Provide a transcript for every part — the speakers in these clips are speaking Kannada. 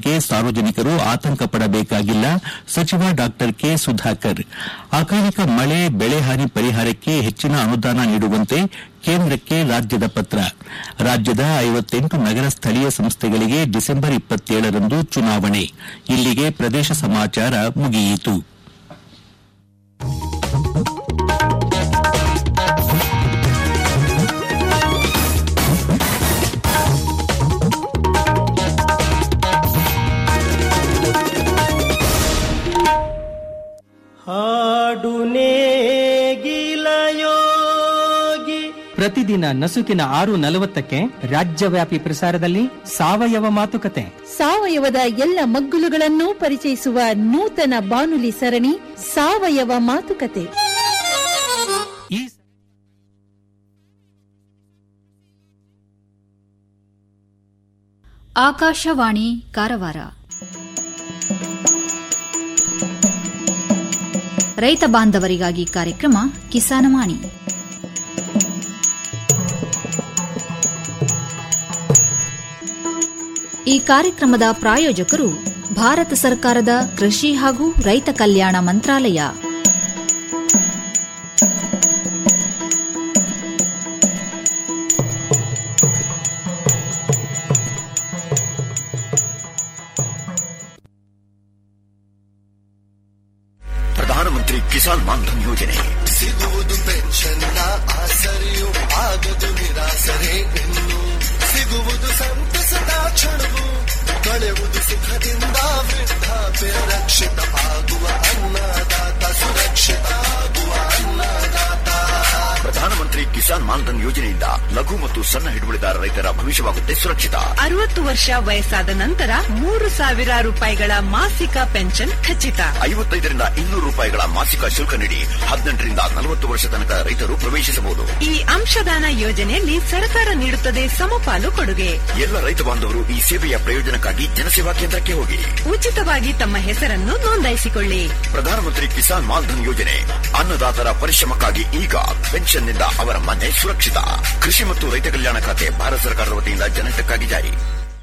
ಬಗ್ಗೆ ಸಾರ್ವಜನಿಕರು ಆತಂಕ ಪಡಬೇಕಾಗಿಲ್ಲ ಸಚಿವ ಡಾ ಕೆ ಸುಧಾಕರ್ ಅಕಾಲಿಕ ಮಳೆ ಬೆಳೆ ಹಾನಿ ಪರಿಹಾರಕ್ಕೆ ಹೆಚ್ಚಿನ ಅನುದಾನ ನೀಡುವಂತೆ ಕೇಂದ್ರಕ್ಕೆ ರಾಜ್ಯದ ಪತ್ರ ರಾಜ್ಯದ ಐವತ್ತೆಂಟು ನಗರ ಸ್ಥಳೀಯ ಸಂಸ್ಥೆಗಳಿಗೆ ಡಿಸೆಂಬರ್ ಇಪ್ಪತ್ತೇಳರಂದು ಚುನಾವಣೆ ಇಲ್ಲಿಗೆ ಪ್ರದೇಶ ಸಮಾಚಾರ ಮುಗಿಯಿತು ಹಾಡು ನೇಗಿಲಯೋಗಿ ಪ್ರತಿದಿನ ನಸುಕಿನ ಆರು ನಲವತ್ತಕ್ಕೆ ರಾಜ್ಯವ್ಯಾಪಿ ಪ್ರಸಾರದಲ್ಲಿ ಸಾವಯವ ಮಾತುಕತೆ ಸಾವಯವದ ಎಲ್ಲ ಮಗ್ಗುಲುಗಳನ್ನು ಪರಿಚಯಿಸುವ ನೂತನ ಬಾನುಲಿ ಸರಣಿ ಸಾವಯವ ಮಾತುಕತೆ ಈ ಆಕಾಶವಾಣಿ ಕಾರವಾರ ರೈತ ಬಾಂಧವರಿಗಾಗಿ ಕಾರ್ಯಕ್ರಮ ಕಿಸಾನವಾಣಿ ಈ ಕಾರ್ಯಕ್ರಮದ ಪ್ರಾಯೋಜಕರು ಭಾರತ ಸರ್ಕಾರದ ಕೃಷಿ ಹಾಗೂ ರೈತ ಕಲ್ಯಾಣ ಮಂತ್ರಾಲಯ ಪ್ರಧಾನಮಂತ್ರಿ ಕಿಸಾನ್ ಮಾನ್ಧನ್ ಯೋಜನೆ ಸಿಗುವುದು ಪೆನ್ಷನ್ನ ಆಸರೆಯು ಆಗದು ನಿರಾಸರೆ ಇನ್ನು ಸಿಗುವುದು ಸಂತಸದ ಕ್ಷಣವು ಕಳೆಯುವುದು ಸುಖದಿಂದ ವೃದ್ಧಾಪ್ಯ ರಕ್ಷಿತ ಆಗುವ ಅನ್ನದಾತ ಸುರಕ್ಷಿತ ಆಗುವ ಅನ್ನದಾತ ಪ್ರಧಾನಮಂತ್ರಿ ಕಿಸಾನ್ ಮಾನ್ಧನ್ ಯೋಜನೆಯಿಂದ ಲಘು ಮತ್ತು ಸಣ್ಣ ಹಿಡುವಳಿದಾರ ರೈತರ ಭವಿಷ್ಯವಾಗುತ್ತೆ ಸುರಕ್ಷಿತ ಅರವತ್ತು ವರ್ಷ ವಯಸ್ಸಾದ ನಂತರ ಮೂರು ಸಾವಿರ ರೂಪಾಯಿಗಳ ಮಾಸಿಕ ಪೆನ್ಷನ್ ಖಚಿತ ಐವತ್ತೈದರಿಂದ ಇನ್ನೂರು ರೂಪಾಯಿಗಳ ಮಾಸಿಕ ಶುಲ್ಕ ನೀಡಿ ಹದಿನೆಂಟರಿಂದ ನಲವತ್ತು ವರ್ಷ ತನಕ ರೈತರು ಪ್ರವೇಶಿಸಬಹುದು ಈ ಅಂಶದಾನ ಯೋಜನೆಯಲ್ಲಿ ಸರ್ಕಾರ ನೀಡುತ್ತದೆ ಸಮಪಾಲು ಕೊಡುಗೆ ಎಲ್ಲ ರೈತ ಬಾಂಧವರು ಈ ಸೇವೆಯ ಪ್ರಯೋಜನಕ್ಕಾಗಿ ಜನಸೇವಾ ಕೇಂದ್ರಕ್ಕೆ ಹೋಗಿ ಉಚಿತವಾಗಿ ತಮ್ಮ ಹೆಸರನ್ನು ನೋಂದಾಯಿಸಿಕೊಳ್ಳಿ ಪ್ರಧಾನಮಂತ್ರಿ ಕಿಸಾನ್ ಮಾನ್ಧನ್ ಯೋಜನೆ ಅನ್ನದಾತರ ಪರಿಶ್ರಮಕ್ಕಾಗಿ ಈಗ ಪೆನ್ಷನ್ನಿಂದ ಅವರ ಮನೆ ಸುರಕ್ಷಿತ ಕೃಷಿ ಮತ್ತು ರೈತ ಕಲ್ಯಾಣ ಖಾತೆ ಭಾರತ ಸರ್ಕಾರದ ವತಿಯಿಂದ ಜನಹಿತಕ್ಕಾಗಿ ಜಾರಿ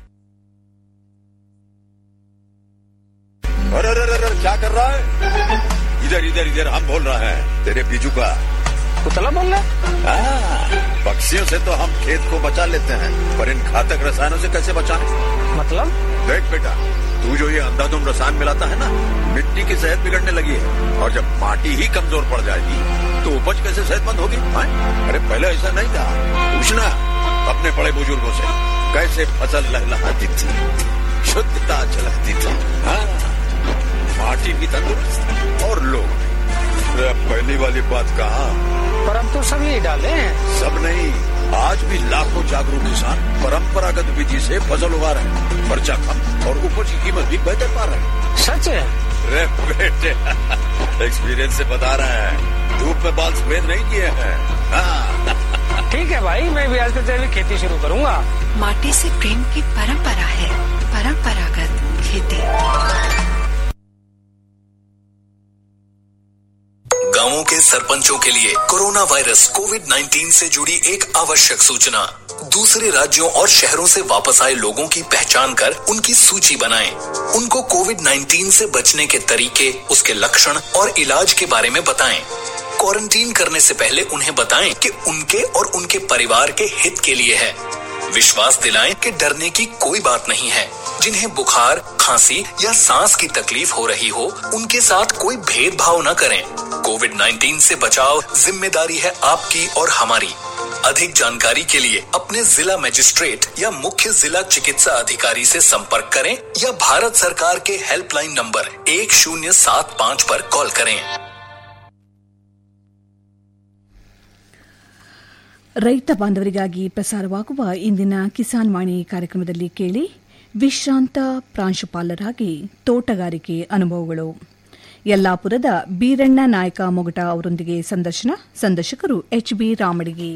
अरे अरे अरे क्या कर रहा है इधर इधर इधर हम बोल रहे हैं तेरे बीजू का ಕುತಲ बोल रहा हाँ, पक्षियों से तो हम खेत को बचा लेते हैं पर इन घातक रसायनों से कैसे बचाएं मतलब देख बेटा तू जो ये अंधाधुंध रसायन मिलाता है ना मिट्टी की सेहत बिगड़ने लगी है और जब माटी ही कमजोर पड़ जाएगी तो उपज कैसे सेहतमंद होगी हाँ? अरे पहले ऐसा नहीं था पूछना अपने बड़े बुजुर्गों से कैसे फसल लहलहाती थी शुद्धता झलकती थी हाँ माटी भी तंदुरुस्त और लोग भी। अरे पहली वाली बात कहा पर हम तो सब यही डाले हैं सब नहीं आज भी लाखों जागरूक किसान परंपरागत विधि से फसल उगा रहे हैं खर्चा कम और उपज की कीमत भी बेहतर पा रहे हैं सच है अरे बेटे एक्सपीरियंस से बता रहे हैं धूप में बाल सफेद नहीं किए हैं हाँ, ठीक है भाई मैं भी आज से जैविक खेती शुरू करूंगा माटी से प्रेम की परंपरा है परंपरागत खेती गांवों के सरपंचों के लिए कोरोना वायरस कोविड 19 से जुड़ी एक आवश्यक सूचना दूसरे राज्यों और शहरों से वापस आए लोगों की पहचान कर उनकी सूची बनाएं। उनको कोविड 19 से बचने के तरीके उसके लक्षण और इलाज के बारे में बताएं। क्वारंटीन करने से पहले उन्हें बताएं कि उनके और उनके परिवार के हित के लिए है विश्वास दिलाएं कि डरने की कोई बात नहीं है जिन्हें बुखार खांसी या सांस की तकलीफ हो रही हो उनके साथ कोई भेदभाव न करें कोविड 19 से बचाव जिम्मेदारी है आपकी और हमारी अधिक जानकारी के लिए अपने जिला मजिस्ट्रेट या मुख्य जिला चिकित्सा अधिकारी से संपर्क करें या भारत सरकार के हेल्पलाइन नंबर एक शून्य सात पाँच पर कॉल करें ರೈತ ಬಾಂಧವರಿಗಾಗಿ ಪ್ರಸಾರವಾಗುವ ಇಂದಿನ ಕಿಸಾನ್ ವಾಣಿ ಕಾರ್ಯಕ್ರಮದಲ್ಲಿ ಕೇಳಿ ವಿಶ್ರಾಂತ ಪ್ರಾಂಶುಪಾಲರಾಗಿ ತೋಟಗಾರಿಕೆ ಅನುಭವಗಳು ಯಲ್ಲಾಪುರದ ಬೀರಣ್ಣ ನಾಯಕ ಮೊಗಟ ಅವರೊಂದಿಗೆ ಸಂದರ್ಶನ ಸಂದರ್ಶಕರು ಎಚ್ ಬಿ ರಾಮಡಿಗೆ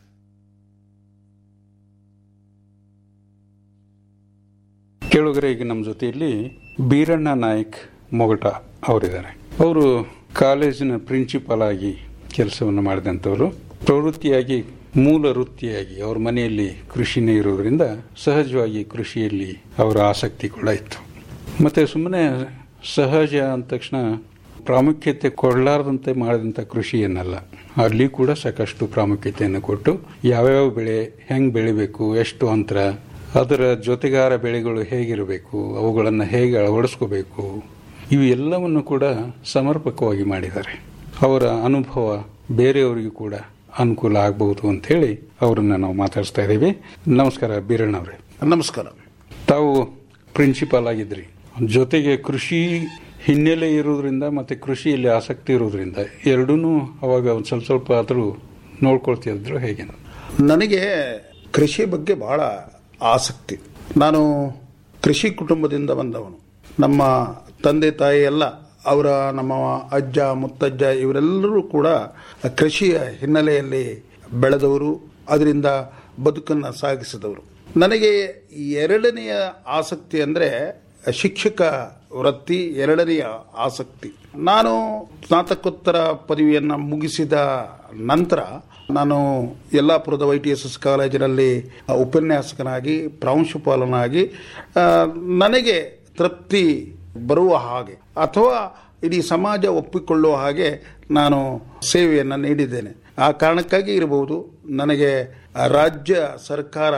ಕೇಳುಗರೆ ಈಗ ನಮ್ಮ ಜೊತೆಯಲ್ಲಿ ಬೀರಣ್ಣ ನಾಯಕ್ ಮೊಗಟ ಅವರಿದ್ದಾರೆ ಅವರು ಕಾಲೇಜಿನ ಪ್ರಿನ್ಸಿಪಾಲ್ ಆಗಿ ಕೆಲಸವನ್ನು ಮಾಡಿದಂಥವರು ಪ್ರವೃತ್ತಿಯಾಗಿ ಮೂಲ ವೃತ್ತಿಯಾಗಿ ಅವ್ರ ಮನೆಯಲ್ಲಿ ಕೃಷಿನೇ ಇರೋದ್ರಿಂದ ಸಹಜವಾಗಿ ಕೃಷಿಯಲ್ಲಿ ಅವರ ಆಸಕ್ತಿ ಕೂಡ ಇತ್ತು ಮತ್ತೆ ಸುಮ್ಮನೆ ಸಹಜ ಅಂದ ತಕ್ಷಣ ಪ್ರಾಮುಖ್ಯತೆ ಕೊಡಲಾರದಂತೆ ಮಾಡಿದಂಥ ಕೃಷಿ ಏನಲ್ಲ ಅಲ್ಲಿ ಕೂಡ ಸಾಕಷ್ಟು ಪ್ರಾಮುಖ್ಯತೆಯನ್ನು ಕೊಟ್ಟು ಯಾವ್ಯಾವ ಬೆಳೆ ಹೆಂಗ್ ಬೆಳಿಬೇಕು ಎಷ್ಟು ಅಂತರ ಅದರ ಜೊತೆಗಾರ ಬೆಳೆಗಳು ಹೇಗಿರಬೇಕು ಅವುಗಳನ್ನು ಹೇಗೆ ಅಳವಡಿಸ್ಕೋಬೇಕು ಇವು ಎಲ್ಲವನ್ನು ಕೂಡ ಸಮರ್ಪಕವಾಗಿ ಮಾಡಿದ್ದಾರೆ ಅವರ ಅನುಭವ ಬೇರೆಯವರಿಗೂ ಕೂಡ ಅನುಕೂಲ ಆಗಬಹುದು ಅಂತ ಹೇಳಿ ಅವರನ್ನ ನಾವು ಮಾತಾಡಿಸ್ತಾ ಇದ್ದೀವಿ ನಮಸ್ಕಾರ ಬೀರಣ್ಣವ್ರೆ ನಮಸ್ಕಾರ ತಾವು ಪ್ರಿನ್ಸಿಪಾಲ್ ಆಗಿದ್ರಿ ಜೊತೆಗೆ ಕೃಷಿ ಹಿನ್ನೆಲೆ ಇರೋದ್ರಿಂದ ಮತ್ತೆ ಕೃಷಿಯಲ್ಲಿ ಆಸಕ್ತಿ ಇರೋದ್ರಿಂದ ಎರಡೂ ಅವಾಗ ಒಂದು ಸ್ವಲ್ಪ ಸ್ವಲ್ಪ ಆದರೂ ನೋಡ್ಕೊಳ್ತಿದ್ರು ಹೇಗೆ ನನಗೆ ಕೃಷಿ ಬಗ್ಗೆ ಬಹಳ ಆಸಕ್ತಿ ನಾನು ಕೃಷಿ ಕುಟುಂಬದಿಂದ ಬಂದವನು ನಮ್ಮ ತಂದೆ ತಾಯಿ ಎಲ್ಲ ಅವರ ನಮ್ಮ ಅಜ್ಜ ಮುತ್ತಜ್ಜ ಇವರೆಲ್ಲರೂ ಕೂಡ ಕೃಷಿಯ ಹಿನ್ನೆಲೆಯಲ್ಲಿ ಬೆಳೆದವರು ಅದರಿಂದ ಬದುಕನ್ನು ಸಾಗಿಸಿದವರು ನನಗೆ ಎರಡನೆಯ ಆಸಕ್ತಿ ಅಂದರೆ ಶಿಕ್ಷಕ ವೃತ್ತಿ ಎರಡನೆಯ ಆಸಕ್ತಿ ನಾನು ಸ್ನಾತಕೋತ್ತರ ಪದವಿಯನ್ನು ಮುಗಿಸಿದ ನಂತರ ನಾನು ಯಲ್ಲಾಪುರದ ವೈ ಟಿ ಎಸ್ ಎಸ್ ಕಾಲೇಜಿನಲ್ಲಿ ಉಪನ್ಯಾಸಕನಾಗಿ ಪ್ರಾಂಶುಪಾಲನಾಗಿ ಆ, ನನಗೆ ತೃಪ್ತಿ ಬರುವ ಹಾಗೆ ಅಥವಾ ಇಡೀ ಸಮಾಜ ಒಪ್ಪಿಕೊಳ್ಳುವ ಹಾಗೆ ನಾನು ಸೇವೆಯನ್ನು ನೀಡಿದ್ದೇನೆ ಆ ಕಾರಣಕ್ಕಾಗಿ ಇರಬಹುದು ನನಗೆ ರಾಜ್ಯ ಸರ್ಕಾರ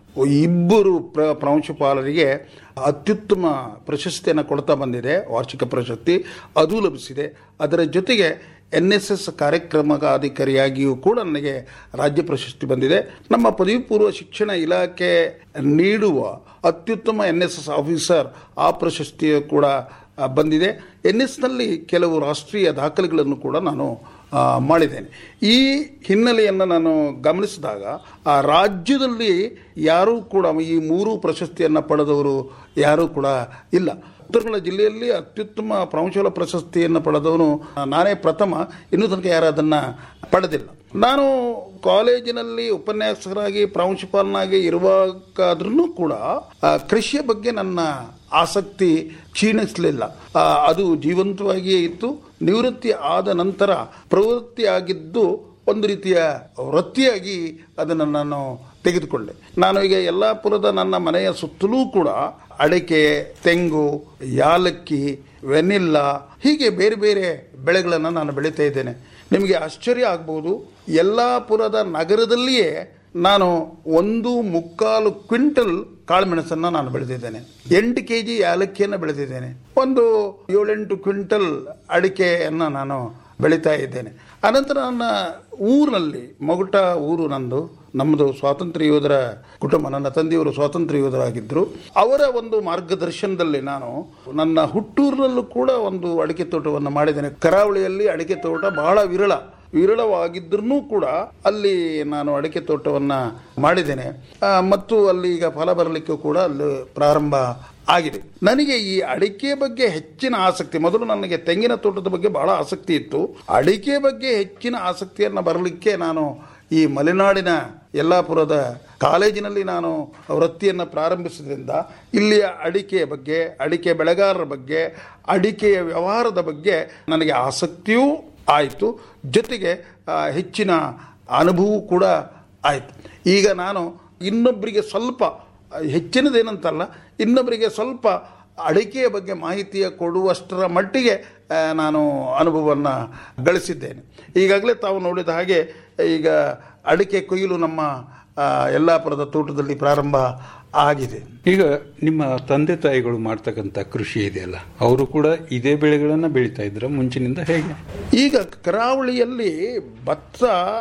ಇಬ್ಬರು ಪ್ರ ಪ್ರಾಂಶುಪಾಲರಿಗೆ ಅತ್ಯುತ್ತಮ ಪ್ರಶಸ್ತಿಯನ್ನು ಕೊಡ್ತಾ ಬಂದಿದೆ ವಾರ್ಷಿಕ ಪ್ರಶಸ್ತಿ ಅದು ಲಭಿಸಿದೆ ಅದರ ಜೊತೆಗೆ ಎನ್ ಎಸ್ ಎಸ್ ಕಾರ್ಯಕ್ರಮಾಧಿಕಾರಿಯಾಗಿಯೂ ಕೂಡ ನನಗೆ ರಾಜ್ಯ ಪ್ರಶಸ್ತಿ ಬಂದಿದೆ ನಮ್ಮ ಪದವಿ ಪೂರ್ವ ಶಿಕ್ಷಣ ಇಲಾಖೆ ನೀಡುವ ಅತ್ಯುತ್ತಮ ಎನ್ ಎಸ್ ಎಸ್ ಆಫೀಸರ್ ಆ ಪ್ರಶಸ್ತಿಯು ಕೂಡ ಆ, ಬಂದಿದೆ ಎನ್ ಎಸ್ನಲ್ಲಿ ಕೆಲವು ರಾಷ್ಟ್ರೀಯ ದಾಖಲೆಗಳನ್ನು ಕೂಡ ನಾನು ಆ, ಮಾಡಿದ್ದೇನೆ ಈ ಹಿನ್ನೆಲೆಯನ್ನು ನಾನು ಗಮನಿಸಿದಾಗ ಆ ರಾಜ್ಯದಲ್ಲಿ ಯಾರೂ ಕೂಡ ಈ ಮೂರು ಪ್ರಶಸ್ತಿಯನ್ನು ಪಡೆದವರು ಯಾರೂ ಕೂಡ ಇಲ್ಲ ಉತ್ತರ ಕನ್ನಡ ಜಿಲ್ಲೆಯಲ್ಲಿ ಅತ್ಯುತ್ತಮ ಪ್ರಾಂಶುಪಾಲ ಪ್ರಶಸ್ತಿಯನ್ನು ಪಡೆದವನು ನಾನೇ ಪ್ರಥಮ ಇನ್ನೂ ತನಕ ಯಾರು ಅದನ್ನು ಪಡೆದಿಲ್ಲ ನಾನು ಕಾಲೇಜಿನಲ್ಲಿ ಉಪನ್ಯಾಸಕರಾಗಿ ಪ್ರಾಂಶುಪಾಲನಾಗಿ ಇರುವಾಗಾದ್ರೂ ಕೂಡ ಆ, ಕೃಷಿಯ ಬಗ್ಗೆ ನನ್ನ ಆಸಕ್ತಿ ಕ್ಷೀಣಿಸಲಿಲ್ಲ ಆ, ಅದು ಜೀವಂತವಾಗಿಯೇ ಇತ್ತು ನಿವೃತ್ತಿ ಆದ ನಂತರ ಪ್ರವೃತ್ತಿ ಆಗಿದ್ದು ಒಂದು ರೀತಿಯ ವೃತ್ತಿಯಾಗಿ ಅದನ್ನು ನಾನು ತೆಗೆದುಕೊಂಡೆ ನಾನು ಈಗ ಯಲ್ಲಾಪುರದ ನನ್ನ ಮನೆಯ ಸುತ್ತಲೂ ಕೂಡ ಅಡಿಕೆ ತೆಂಗು ಯಾಲಕ್ಕಿ ವೆನಿಲ್ಲಾ ಹೀಗೆ ಬೇರೆ ಬೇರೆ ಬೆಳೆಗಳನ್ನು ನಾನು ಬೆಳೀತಾ ಇದ್ದೇನೆ ನಿಮಗೆ ಆಶ್ಚರ್ಯ ಆಗ್ಬೋದು ಯಲ್ಲಾಪುರದ ನಗರದಲ್ಲಿಯೇ ನಾನು ಒಂದು ಮುಕ್ಕಾಲು ಕ್ವಿಂಟಲ್ ಕಾಳುಮೆಣಸನ್ನು ನಾನು ಬೆಳೆದಿದ್ದೇನೆ ಎಂಟು ಕೆ ಜಿ ಯಾಲಕ್ಕಿಯನ್ನು ಬೆಳೆದಿದ್ದೇನೆ ಒಂದು ಏಳೆಂಟು ಕ್ವಿಂಟಲ್ ಅಡಿಕೆಯನ್ನು ನಾನು ಬೆಳೀತಾ ಇದ್ದೇನೆ ಅನಂತರ ನನ್ನ ಊರಿನಲ್ಲಿ ಮೊಗಟ ಊರು ನಂದು ನಮ್ಮದು ಸ್ವಾತಂತ್ರ್ಯ ಯೋಧರ ಕುಟುಂಬ ನನ್ನ ತಂದೆಯವರು ಸ್ವಾತಂತ್ರ್ಯ ಯೋಧರಾಗಿದ್ದರು ಅವರ ಒಂದು ಮಾರ್ಗದರ್ಶನದಲ್ಲಿ ನಾನು ನನ್ನ ಹುಟ್ಟೂರಿನಲ್ಲೂ ಕೂಡ ಒಂದು ಅಡಿಕೆ ತೋಟವನ್ನು ಮಾಡಿದ್ದೇನೆ ಕರಾವಳಿಯಲ್ಲಿ ಅಡಿಕೆ ತೋಟ ಬಹಳ ವಿರಳ ವಿರಳವಾಗಿದ್ರೂ ಕೂಡ ಅಲ್ಲಿ ನಾನು ಅಡಿಕೆ ತೋಟವನ್ನ ಮಾಡಿದ್ದೇನೆ ಆ, ಮತ್ತು ಅಲ್ಲಿ ಈಗ ಫಲ ಬರಲಿಕ್ಕೆ ಕೂಡ ಅಲ್ಲಿ ಪ್ರಾರಂಭ ಆಗಿದೆ ನನಗೆ ಈ ಅಡಿಕೆ ಬಗ್ಗೆ ಹೆಚ್ಚಿನ ಆಸಕ್ತಿ ಮೊದಲು ನನಗೆ ತೆಂಗಿನ ತೋಟದ ಬಗ್ಗೆ ಬಹಳ ಆಸಕ್ತಿ ಇತ್ತು ಅಡಿಕೆ ಬಗ್ಗೆ ಹೆಚ್ಚಿನ ಆಸಕ್ತಿಯನ್ನು ಬರಲಿಕ್ಕೆ ನಾನು ಈ ಮಲೆನಾಡಿನ ಯಲ್ಲಾಪುರದ ಕಾಲೇಜಿನಲ್ಲಿ ನಾನು ವೃತ್ತಿಯನ್ನು ಪ್ರಾರಂಭಿಸಿದ್ರಿಂದ ಇಲ್ಲಿಯ ಅಡಿಕೆಯ ಬಗ್ಗೆ ಅಡಿಕೆ ಬೆಳೆಗಾರರ ಬಗ್ಗೆ ಅಡಿಕೆಯ ವ್ಯವಹಾರದ ಬಗ್ಗೆ ನನಗೆ ಆಸಕ್ತಿಯೂ ಆಯಿತು ಜೊತೆಗೆ ಆ, ಹೆಚ್ಚಿನ ಅನುಭವವೂ ಕೂಡ ಆಯಿತು ಈಗ ನಾನು ಇನ್ನೊಬ್ಬರಿಗೆ ಸ್ವಲ್ಪ ಹೆಚ್ಚಿನದೇನಂತಲ್ಲ ಇನ್ನೊಬ್ಬರಿಗೆ ಸ್ವಲ್ಪ ಅಡಿಕೆಯ ಬಗ್ಗೆ ಮಾಹಿತಿಯ ಕೊಡುವಷ್ಟರ ಮಟ್ಟಿಗೆ ಆ, ನಾನು ಅನುಭವವನ್ನು ಗಳಿಸಿದ್ದೇನೆ ಈಗಾಗಲೇ ತಾವು ನೋಡಿದ ಹಾಗೆ ಈಗ ಅಡಿಕೆ ಕೊಯ್ಲು ನಮ್ಮ ಆ, ಯಲ್ಲಾಪುರದ ತೋಟದಲ್ಲಿ ಪ್ರಾರಂಭ ಆಗಿದೆ ಈಗ ನಿಮ್ಮ ತಂದೆ ತಾಯಿಗಳು ಮಾಡ್ತಕ್ಕಂಥ ಕೃಷಿ ಇದೆಯಲ್ಲ ಅವರು ಕೂಡ ಇದೇ ಬೆಳೆಗಳನ್ನ ಬೆಳೀತಾ ಇದ್ರ ಮುಂಚಿನಿಂದ ಹೇಗೆ ಈಗ ಕರಾವಳಿಯಲ್ಲಿ ಭತ್ತ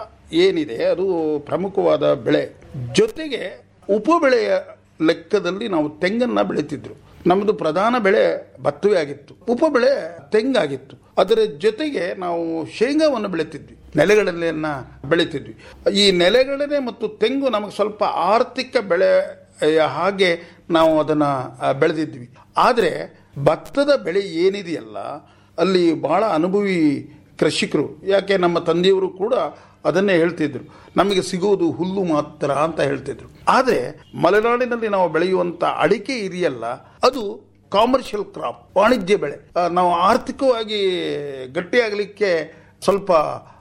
ಏನಿದೆ ಅದು ಪ್ರಮುಖವಾದ ಬೆಳೆ ಜೊತೆಗೆ ಉಪಬೆಳೆಯ ಲೆಕ್ಕದಲ್ಲಿ ನಾವು ತೆಂಗನ್ನ ಬೆಳೀತಿದ್ರು ನಮ್ಮದು ಪ್ರಧಾನ ಬೆಳೆ ಭತ್ತವೇ ಆಗಿತ್ತು ಉಪಬೆಳೆ ತೆಂಗಾಗಿತ್ತು ಅದರ ಜೊತೆಗೆ ನಾವು ಶೇಂಗಾವನ್ನು ಬೆಳೀತಿದ್ವಿ ನೆಲೆಗಡಲೆಯನ್ನ ಬೆಳೀತಿದ್ವಿ ಈ ನೆಲೆಗಡಲೆ ಮತ್ತು ತೆಂಗು ನಮಗೆ ಸ್ವಲ್ಪ ಆರ್ಥಿಕ ಬೆಳೆ ಹಾಗೆ ನಾವು ಅದನ್ನು ಬೆಳೆದಿದ್ವಿ ಆದರೆ ಭತ್ತದ ಬೆಳೆ ಏನಿದೆಯಲ್ಲ ಅಲ್ಲಿ ಬಹಳ ಅನುಭವಿ ಕೃಷಿಕರು ಯಾಕೆ ನಮ್ಮ ತಂದೆಯವರು ಕೂಡ ಅದನ್ನೇ ಹೇಳ್ತಿದ್ರು ನಮಗೆ ಸಿಗುವುದು ಹುಲ್ಲು ಮಾತ್ರ ಅಂತ ಹೇಳ್ತಿದ್ರು ಆದರೆ ಮಲೆನಾಡಿನಲ್ಲಿ ನಾವು ಬೆಳೆಯುವಂತ ಅಡಿಕೆ ಇದೆಯಲ್ಲ ಅದು ಕಾಮರ್ಷಿಯಲ್ ಕ್ರಾಪ್ ವಾಣಿಜ್ಯ ಬೆಳೆ ಆ, ನಾವು ಆರ್ಥಿಕವಾಗಿ ಗಟ್ಟಿಯಾಗಲಿಕ್ಕೆ ಸ್ವಲ್ಪ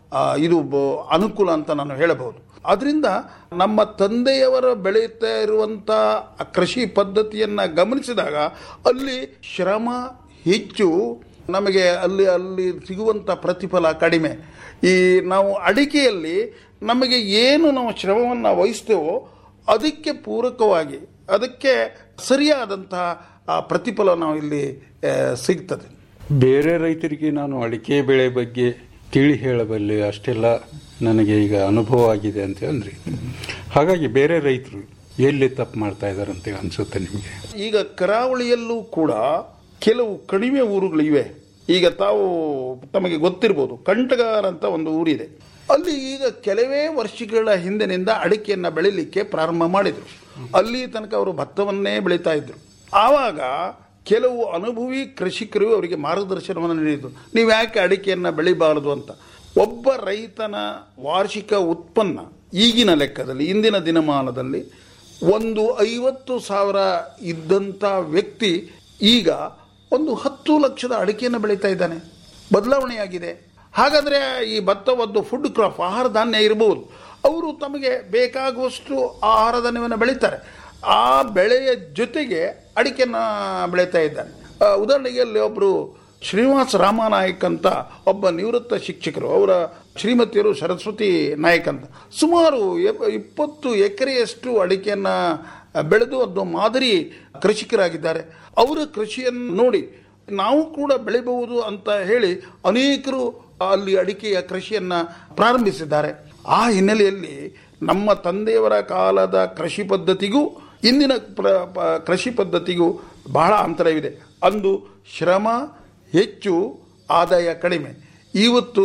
ಆ, ಇದು ಬ- ಅನುಕೂಲ ಅಂತ ನಾನು ಹೇಳಬಹುದು ಅದರಿಂದ ನಮ್ಮ ತಂದೆಯವರ ಬೆಳೆಯುತ್ತಾ ಇರುವಂಥ ಕೃಷಿ ಪದ್ಧತಿಯನ್ನು ಗಮನಿಸಿದಾಗ ಅಲ್ಲಿ ಶ್ರಮ ಹೆಚ್ಚು ನಮಗೆ ಅಲ್ಲಿ ಅಲ್ಲಿ ಸಿಗುವಂಥ ಪ್ರತಿಫಲ ಕಡಿಮೆ ಈ ನಾವು ಅಡಿಕೆಯಲ್ಲಿ ನಮಗೆ ಏನು ನಾವು ಶ್ರಮವನ್ನು ವಹಿಸ್ತೇವೋ ಅದಕ್ಕೆ ಪೂರಕವಾಗಿ ಅದಕ್ಕೆ ಸರಿಯಾದಂತಹ ಆ ಪ್ರತಿಫಲ ನಾವು ಇಲ್ಲಿ ಆ, ಸಿಗ್ತದೆ ಬೇರೆ ರೈತರಿಗೆ ನಾನು ಅಡಿಕೆ ಬೆಳೆ ಬಗ್ಗೆ ತಿಳಿ ಹೇಳಬಲ್ಲೆ ಅಷ್ಟೆಲ್ಲ ನನಗೆ ಈಗ ಅನುಭವ ಆಗಿದೆ ಅಂತ ಅಂದ್ರಿ ಹಾಗಾಗಿ ಬೇರೆ ರೈತರು ಎಲ್ಲಿ ತಪ್ಪು ಮಾಡ್ತಾ ಇದ್ದಾರೆ ಅಂತ ಅನ್ಸುತ್ತೆ ನಿಮಗೆ ಈಗ ಕರಾವಳಿಯಲ್ಲೂ ಕೂಡ ಕೆಲವು ಕಡಿಮೆ ಊರುಗಳಿವೆ ಈಗ ತಾವು ತಮಗೆ ಗೊತ್ತಿರ್ಬೋದು ಕಂಟಗಾರ ಅಂತ ಒಂದು ಊರಿದೆ ಅಲ್ಲಿ ಈಗ ಕೆಲವೇ ವರ್ಷಗಳ ಹಿಂದಿನಿಂದ ಅಡಿಕೆಯನ್ನು ಬೆಳಿಲಿಕ್ಕೆ ಪ್ರಾರಂಭ ಮಾಡಿದರು ಅಲ್ಲಿ ತನಕ ಅವರು ಭತ್ತವನ್ನೇ ಬೆಳೀತಾ ಇದ್ರು ಆವಾಗ ಕೆಲವು ಅನುಭವಿ ಕೃಷಿಕರು ಅವರಿಗೆ ಮಾರ್ಗದರ್ಶನವನ್ನು ನೀಡಿದರು ನೀವು ಯಾಕೆ ಅಡಿಕೆಯನ್ನು ಬೆಳಿಬಾರದು ಅಂತ ಒಬ್ಬ ರೈತನ ವಾರ್ಷಿಕ ಉತ್ಪನ್ನ ಈಗಿನ ಲೆಕ್ಕದಲ್ಲಿ ಇಂದಿನ ದಿನಮಾನದಲ್ಲಿ ಒಂದು ಐವತ್ತು ಸಾವಿರ ಇದ್ದಂಥ ವ್ಯಕ್ತಿ ಈಗ ಒಂದು ಹತ್ತು ಲಕ್ಷದ ಅಡಿಕೆಯನ್ನು ಬೆಳೀತಾ ಇದ್ದಾನೆ ಬದಲಾವಣೆಯಾಗಿದೆ ಹಾಗಾದರೆ ಈ ಭತ್ತ ಒಂದು ಫುಡ್ ಕ್ರಾಪ್ ಆಹಾರ ಧಾನ್ಯ ಇರಬಹುದು ಅವರು ತಮಗೆ ಬೇಕಾಗುವಷ್ಟು ಆಹಾರ ಧಾನ್ಯವನ್ನು ಬೆಳೀತಾರೆ ಆ ಬೆಳೆಯ ಜೊತೆಗೆ ಅಡಿಕೆಯನ್ನು ಬೆಳೀತಾ ಇದ್ದಾನೆ ಆ, ಉದಾಹರಣೆಗೆ ಅಲ್ಲಿ ಒಬ್ಬರು ಶ್ರೀನಿವಾಸ್ ರಾಮನಾಯಕ್ ಅಂತ ಒಬ್ಬ ನಿವೃತ್ತ ಶಿಕ್ಷಕರು ಅವರ ಶ್ರೀಮತಿಯರು ಸರಸ್ವತಿ ನಾಯಕ್ ಅಂತ ಸುಮಾರು ಎಪ್- ಇಪ್ಪತ್ತು ಎಕರೆಯಷ್ಟು ಅಡಿಕೆಯನ್ನು ಬೆಳೆದು ಅದು ಮಾದರಿ ಕೃಷಿಕರಾಗಿದ್ದಾರೆ ಅವರ ಕೃಷಿಯನ್ನು ನೋಡಿ ನಾವು ಕೂಡ ಬೆಳಿಬಹುದು ಅಂತ ಹೇಳಿ ಅನೇಕರು ಅಲ್ಲಿ ಅಡಿಕೆಯ ಕೃಷಿಯನ್ನು ಪ್ರಾರಂಭಿಸಿದ್ದಾರೆ ಆ ಹಿನ್ನೆಲೆಯಲ್ಲಿ ನಮ್ಮ ತಂದೆಯವರ ಕಾಲದ ಕೃಷಿ ಪದ್ಧತಿಗೂ ಇಂದಿನ ಪ್ರ- ಪ- ಕೃಷಿ ಪದ್ಧತಿಗೂ ಬಹಳ ಅಂತರವಿದೆ ಅಂದು ಶ್ರಮ ಹೆಚ್ಚು ಆದಾಯ ಕಡಿಮೆ ಇವತ್ತು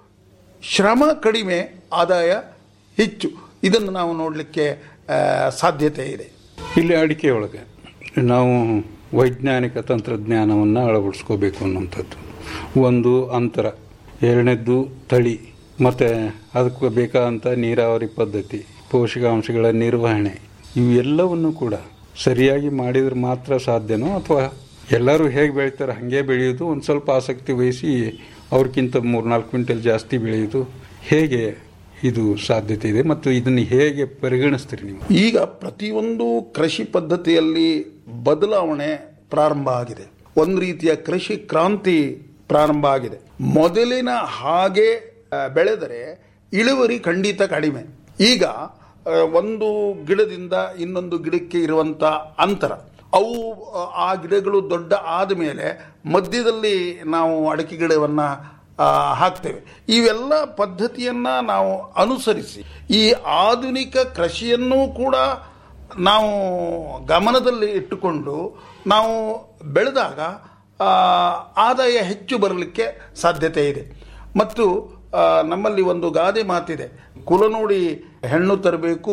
ಶ್ರಮ ಕಡಿಮೆ ಆದಾಯ ಹೆಚ್ಚು ಇದನ್ನು ನಾವು ನೋಡಲಿಕ್ಕೆ ಆ, ಸಾಧ್ಯತೆ ಇದೆ ಇಲ್ಲಿ ಅಡಿಕೆ ಒಳಗೆ ನಾವು ವೈಜ್ಞಾನಿಕ ತಂತ್ರಜ್ಞಾನವನ್ನು ಅಳವಡಿಸ್ಕೋಬೇಕು ಅನ್ನುವಂಥದ್ದು ಒಂದು ಅಂತರ ಎರಡನೇದ್ದು ತಳಿ ಮತ್ತು ಅದಕ್ಕೆ ಬೇಕಾದಂಥ ನೀರಾವರಿ ಪದ್ಧತಿ ಪೋಷಕಾಂಶಗಳ ನಿರ್ವಹಣೆ ಇವೆಲ್ಲವನ್ನು ಕೂಡ ಸರಿಯಾಗಿ ಮಾಡಿದ್ರೆ ಮಾತ್ರ ಸಾಧ್ಯನೋ ಅಥವಾ ಎಲ್ಲರೂ ಹೇಗೆ ಬೆಳೀತಾರೆ ಹಾಗೆ ಬೆಳೆಯೋದು ಒಂದು ಸ್ವಲ್ಪ ಆಸಕ್ತಿ ವಹಿಸಿ ಅವ್ರಿಗಿಂತ ಮೂರ್ನಾಲ್ಕು ಕ್ವಿಂಟಲ್ ಜಾಸ್ತಿ ಬೆಳೆಯೋದು ಹೇಗೆ ಇದು ಸಾಧ್ಯತೆ ಇದೆ ಮತ್ತು ಇದನ್ನು ಹೇಗೆ ಪರಿಗಣಿಸ್ತೀರಿ ನೀವು ಈಗ ಪ್ರತಿಯೊಂದು ಕೃಷಿ ಪದ್ಧತಿಯಲ್ಲಿ ಬದಲಾವಣೆ ಪ್ರಾರಂಭ ಆಗಿದೆ ಒಂದು ರೀತಿಯ ಕೃಷಿ ಕ್ರಾಂತಿ ಪ್ರಾರಂಭ ಆಗಿದೆ ಮೊದಲಿನ ಹಾಗೆ ಆ, ಬೆಳೆದರೆ ಇಳುವರಿ ಖಂಡಿತ ಕಡಿಮೆ ಈಗ ಆ, ಒಂದು ಗಿಡದಿಂದ ಇನ್ನೊಂದು ಗಿಡಕ್ಕೆ ಇರುವಂತ ಅಂತರ ಅವು ಆ, ಆ ಗಿಡಗಳು ದೊಡ್ಡ ಆದ ಮೇಲೆ ಮಧ್ಯದಲ್ಲಿ ನಾವು ಅಡಿಕೆ ಗಿಡವನ್ನು ಆ, ಹಾಕ್ತೇವೆ ಇವೆಲ್ಲ ಪದ್ಧತಿಯನ್ನ ನಾವು ಅನುಸರಿಸಿ ಈ ಆಧುನಿಕ ಕೃಷಿಯನ್ನೂ ಕೂಡ ನಾವು ಗಮನದಲ್ಲಿ ಇಟ್ಟುಕೊಂಡು ನಾವು ಬೆಳೆದಾಗ ಆ, ಆದಾಯ ಹೆಚ್ಚು ಬರಲಿಕ್ಕೆ ಸಾಧ್ಯತೆ ಇದೆ ಮತ್ತು ಆ, ನಮ್ಮಲ್ಲಿ ಒಂದು ಗಾದೆ ಮಾತಿದೆ ಕುಲ ನೋಡಿ ಹೆಣ್ಣು ತರಬೇಕು